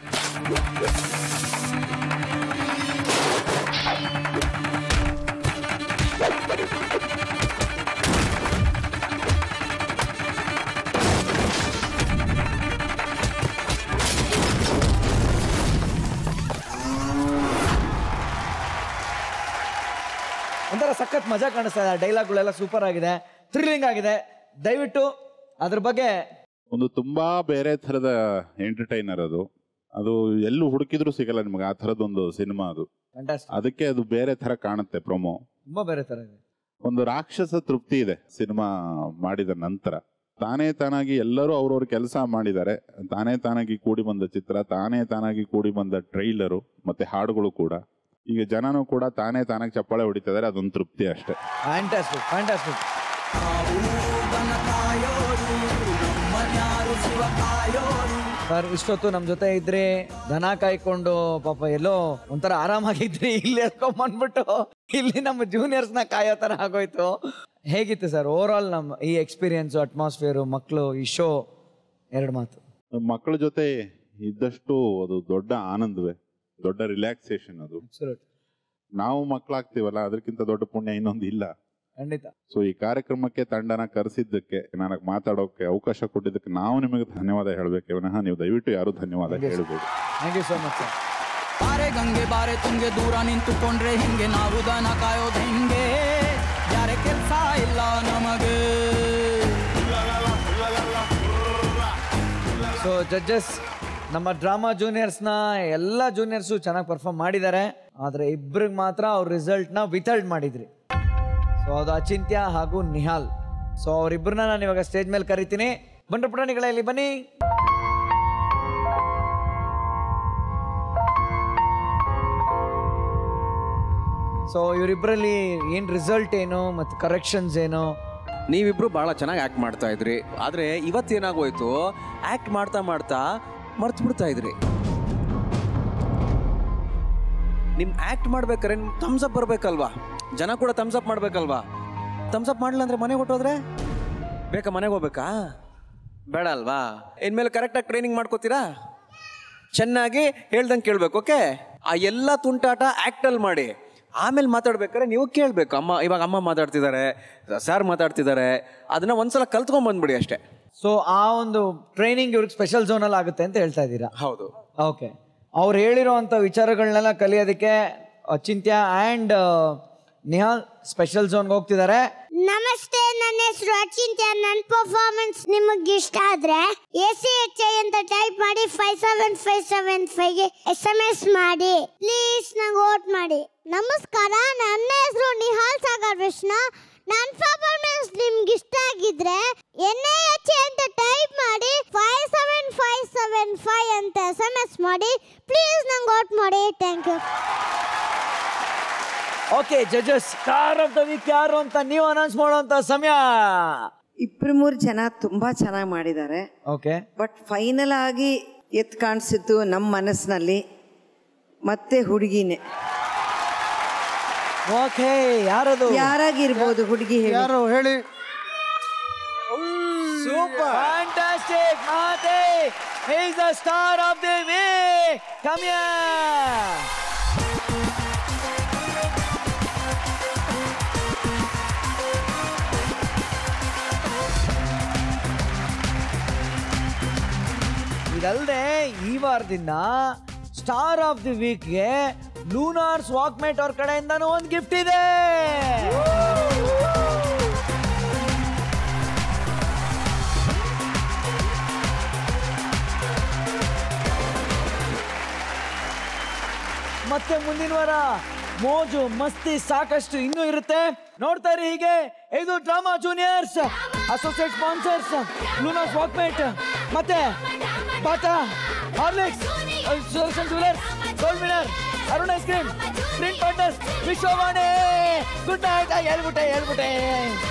ಒಂಥರ ಸಖತ್ ಮಜಾ ಕಾಣಿಸ್ತಾ ಇದೆ ಡೈಲಾಗ್ಗಳೆಲ್ಲ ಸೂಪರ್ ಆಗಿದೆ ಥ್ರಿಲ್ಲಿಂಗ್ ಆಗಿದೆ ದಯವಿಟ್ಟು ಅದ್ರ ಬಗ್ಗೆ ಒಂದು ತುಂಬಾ ಬೇರೆ ಥರದ ಎಂಟರ್ಟೈನರ್ ಅದು ಅದು ಎಲ್ಲೂ ಹುಡುಕಿದ್ರು ಸಿಗಲ್ಲ ನಿಮಗೆ ಆ ಥರದೊಂದು ಸಿನಿಮಾ ಅದು Fantastic. ಅದಕ್ಕೆ ಅದು ಬೇರೆ ಥರ ಕಾಣುತ್ತೆ ಪ್ರೊಮೋ ತುಂಬಾ ಬೇರೆ ತರ ಇದೆ ಒಂದು ರಾಕ್ಷಸ ತೃಪ್ತಿ ಇದೆ ಸಿನಿಮಾ ಮಾಡಿದ ನಂತರ ತಾನೇ ತಾನಾಗಿ ಎಲ್ಲರೂ ಅವ್ರವ್ರ ಕೆಲಸ ಮಾಡಿದ್ದಾರೆ ತಾನೇ ತಾನಾಗಿ ಕೂಡಿ ಬಂದ ಚಿತ್ರ ತಾನೇ ತಾನಾಗಿ ಕೂಡಿ ಬಂದ ಟ್ರೈಲರು ಮತ್ತೆ ಹಾಡುಗಳು ಕೂಡ ಈಗ ಜನನೂ ಕೂಡ ತಾನೇ ತಾನಾಗಿ ಚಪ್ಪಾಳೆ ಹೊಡಿತಿದ್ದಾರೆ ಅದೊಂದು ತೃಪ್ತಿ ಅಷ್ಟೇ ಫ್ಯಾಂಟಾಸ್ಟಿಕ್ ಫ್ಯಾಂಟಾಸ್ಟಿಕ್ ಸರ್ ಇಷ್ಟೊತ್ತು ನಮ್ಮ ಜೊತೆ ಇದ್ರಿ ದನ ಕಾಯ್ಕೊಂಡು ಪಾಪ ಎಲ್ಲೋ ಒಂಥರ ಆರಾಮಾಗಿದ್ರಿ ಇಲ್ಲಿ ಬಂದ್ಬಿಟ್ಟು ಇಲ್ಲಿ ನಮ್ಮ ಜೂನಿಯರ್ಸ್ ನ ಕಾಯೋ ತರ ಆಗೋಯ್ತು ಹೇಗಿತ್ತು ಸರ್ ಓವರ್ ಆಲ್ ನಮ್ಮ ಈ ಎಕ್ಸ್ಪೀರಿಯನ್ಸ್ ಅಟ್ಮಾಸ್ಫಿಯರ್ ಮಕ್ಕಳು ಈ ಶೋ ಎರಡು ಮಾತು ಮಕ್ಕಳ ಜೊತೆ ಇದ್ದಷ್ಟು ಅದು ದೊಡ್ಡ ಆನಂದವೇ ದೊಡ್ಡ ರಿಲ್ಯಾಕ್ಸೇಷನ್ ಅದು ನಾವು ಮಕ್ಕಳಾಗ್ತೀವಲ್ಲ ಅದಕ್ಕಿಂತ ದೊಡ್ಡ ಪುಣ್ಯ ಇನ್ನೊಂದು ಇಲ್ಲ ಖಂಡಿತ ಸೊ ಈ ಕಾರ್ಯಕ್ರಮಕ್ಕೆ ತಂಡನ ಕರೆಸಿದ್ದಕ್ಕೆ ನನಗೆ ಮಾತಾಡೋಕೆ ಅವಕಾಶ ಕೊಟ್ಟಿದ್ದಕ್ಕೆ ನಾವು ನಿಮಗೆ ಧನ್ಯವಾದ ಹೇಳಬೇಕೆ ವಿನಃ ನೀವು ದಯವಿಟ್ಟು ಯಾರು ಧನ್ಯವಾದ ಹೇಳ್ಬೋದು thank you so much sir ಬಾರೆ ಗಂಗೆ ಬಾರೆ ತುಂಗೆ ದೂರ ನಿಂತುಕೊಂಡ್ರೆ ಹಿಂಗೆ ನಾವು ದನ ಕಾಯೋದು ಹಿಂಗೆ ಯಾರೆ ಕೆಲ್ಸ ಇಲ್ಲ ನಮಗೆ ಸೊ ಜಡ್ಜಸ್ ನಮ್ಮ ಡ್ರಾಮಾ ಜೂನಿಯರ್ಸ್ನ ಎಲ್ಲ ಜೂನಿಯರ್ಸು ಚೆನ್ನಾಗಿ ಪರ್ಫಾರ್ಮ್ ಮಾಡಿದ್ದಾರೆ ಆದರೆ ಇಬ್ಬರಿಗೆ ಮಾತ್ರ ಅವ್ರ ರಿಸಲ್ಟ್ನ ವಿತಲ್ಡ್ ಮಾಡಿದ್ರಿ ಸೊ ಅದು ಅಚಿಂತ್ಯ ಹಾಗೂ ನಿಹಾಲ್ ಸೊ ಅವರಿಬ್ಬರನ್ನ ನಾನು ಇವಾಗ ಸ್ಟೇಜ್ ಮೇಲೆ ಕರಿತೀನಿ ಬಂಡ್ರ ಪುಟಾಣಿಗಳಲ್ಲಿ ಬನ್ನಿ ಸೊ ಇವರಿಬ್ಬರಲ್ಲಿ ಏನು ರಿಸಲ್ಟ್ ಏನು ಮತ್ತು ಕರೆಕ್ಷನ್ಸ್ ಏನು ನೀವಿಬ್ರು ಬಹಳ ಚೆನ್ನಾಗಿ ಆಕ್ಟ್ ಮಾಡ್ತಾ ಇದ್ರಿ ಆದ್ರೆ ಇವತ್ತೇನಾಗೋಯ್ತು ಆಕ್ಟ್ ಮಾಡ್ತಾ ಮಾಡ್ತಾ ಮರ್ತು ಬಿಡ್ತಾ ಇದ್ರಿ ನಿಮ್ ಆಕ್ಟ್ ಮಾಡ್ಬೇಕಾರೆ ಥಮ್ಸ್ ಅಪ್ ಬರ್ಬೇಕಲ್ವಾ ಜನ ಕೂಡ ಥಮ್ಸ್ ಅಪ್ ಮಾಡ್ಬೇಕಲ್ವಾ ಥಮ್ಸ್ ಅಪ್ ಮಾಡಲಿಲ್ಲ ಅಂದ್ರೆ ಮನೆಗೆ ಹೊಟ್ಟೋದ್ರೆ ಬೇಕಾ ಮನೆಗೆ ಹೋಗ್ಬೇಕಾ ಬೇಡ ಅಲ್ವಾ ಇನ್ಮೇಲೆ ಕರೆಕ್ಟಾಗಿ ಟ್ರೈನಿಂಗ್ ಮಾಡ್ಕೋತೀರಾ ಚೆನ್ನಾಗಿ ಹೇಳ್ದಂಗೆ ಕೇಳ್ಬೇಕು ಓಕೆ ಆ ಎಲ್ಲ ತುಂಟಾಟ ಆಕ್ಟಲ್ಲಿ ಮಾಡಿ ಆಮೇಲೆ ಮಾತಾಡ್ಬೇಕಾದ್ರೆ ನೀವು ಕೇಳಬೇಕು ಅಮ್ಮ ಇವಾಗ ಅಮ್ಮ ಮಾತಾಡ್ತಿದ್ದಾರೆ ಸರ್ ಮಾತಾಡ್ತಿದ್ದಾರೆ ಅದನ್ನ ಒಂದ್ಸಲ ಕಲ್ತ್ಕೊಂಡ್ ಬಂದ್ಬಿಡಿ ಅಷ್ಟೇ ಸೊ ಆ ಒಂದು ಟ್ರೈನಿಂಗ್ ಇವ್ರಿಗೆ ಸ್ಪೆಷಲ್ ಝೋನಲ್ಲಿ ಆಗುತ್ತೆ ಅಂತ ಹೇಳ್ತಾ ಇದ್ದೀರಾ ಹೌದು ಓಕೆ ಅವ್ರು ಹೇಳಿರೋಂಥ ವಿಚಾರಗಳನ್ನೆಲ್ಲ ಕಲಿಯೋದಕ್ಕೆ ಅಚಿಂತ್ಯ ಆ್ಯಂಡ್ ನಿಹಾಲ್ ಸ್ಪೆಷಲ್ ಝೋನ್ಗೆ ಹೋಗ್ತಿದ್ದಾರೆ ನಮಸ್ತೆ ನನ್ನ ಹೆಸರು ಅಚಿಂತ್ಯ ನನ್ನ ಪರ್ಫಾರ್ಮೆನ್ಸ್ ನಿಮಗೆ ಇಷ್ಟ ಆದ್ರೆ ಎ ಸಿ ಎಚ್ ಐ ಅಂತ ಟೈಪ್ ಮಾಡಿ ಫೈವ್ ಸೆವೆನ್ ಫೈವ್ ಸೆವೆನ್ ಫೈವ್ಗೆ ಎಸ್ ಎಂ ಎಸ್ ಮಾಡಿ ಪ್ಲೀಸ್ ನಂಗೆ ವೋಟ್ ಮಾಡಿ ನಮಸ್ಕಾರ ನನ್ನ ಹೆಸರು ನಿಹಾಲ್ ಸಾಗರ್ ಕೃಷ್ಣ ನನ್ನ ಪರ್ಫಾರ್ಮೆನ್ಸ್ ನಿಮ್ಗೆ ಇಷ್ಟ ಆಗಿದ್ರೆ ಎನ್ ಐ ಎಚ್ ಅಂತ ಟೈಪ್ ಮಾಡಿ five seven five seven five ಅಂತ ಎಸ್ ಎಂ ಎಸ್ ಮಾಡಿ ಪ್ಲೀಸ್ ನಂಗೆ ವೋಟ್ ಮಾಡಿ ಥ್ಯಾಂಕ್ ಯು ಓಕೆ ಜಜಸ್ ಸ್ಟಾರ್ ಆಫ್ ದ ವೀಕ್ ಯಾರು ಅಂತ ನೀವು ಅನೌನ್ಸ್ ಮಾಡುವಂತ ಸಮಯ ಇಬ್ರು ಮೂರು ಜನ ತುಂಬಾ ಚೆನ್ನಾಗಿ ಮಾಡಿದ್ದಾರೆ ಓಕೆ ಬಟ್ ಫೈನಲ್ ಆಗಿ ಎತ್ ಕಾಣಿಸಿದ್ದು ನಮ್ಮ ಮನಸ್ಸಿನಲ್ಲಿ ಮತ್ತೆ ಹುಡುಗಿನೇ ಓಕೆ ಯಾರದು ಯಾರಾಗಿರ್ಬೋದು ಹುಡುಗಿ ಯಾರು ಹೇಳಿ ಸೂಪರ್ ಫ್ಯಾಂಟಾಸ್ಟಿಕ್ ಮಾತೆ is the star of the week come ಇದಲ್ಲದೆ ಈ ವಾರದಿಂದ ಸ್ಟಾರ್ ಆಫ್ ದಿ ವೀಕ್ಗೆ ಲೂನಾರ್ಸ್ ವಾಕ್ಮೇಟ್ ಅವ್ರ ಕಡೆಯಿಂದನೂ ಒಂದು ಗಿಫ್ಟ್ ಇದೆ ಮತ್ತೆ ಮುಂದಿನ ವಾರ ಮೋಜು ಮಸ್ತಿ ಸಾಕಷ್ಟು ಇನ್ನೂ ಇರುತ್ತೆ ನೋಡ್ತಾ ಇರಿ ಹೀಗೆ ಇದು drama juniors associate sponsors Lunars Walkmate ಮತ್ತೆ Bata Horlicks Sudarshan jewellers gold winner Arun ice cream print partners Vishwavani good night ಹೇಳ್ಬಿಟ್ಟೆ ಹೇಳ್ಬಿಟ್ಟೆ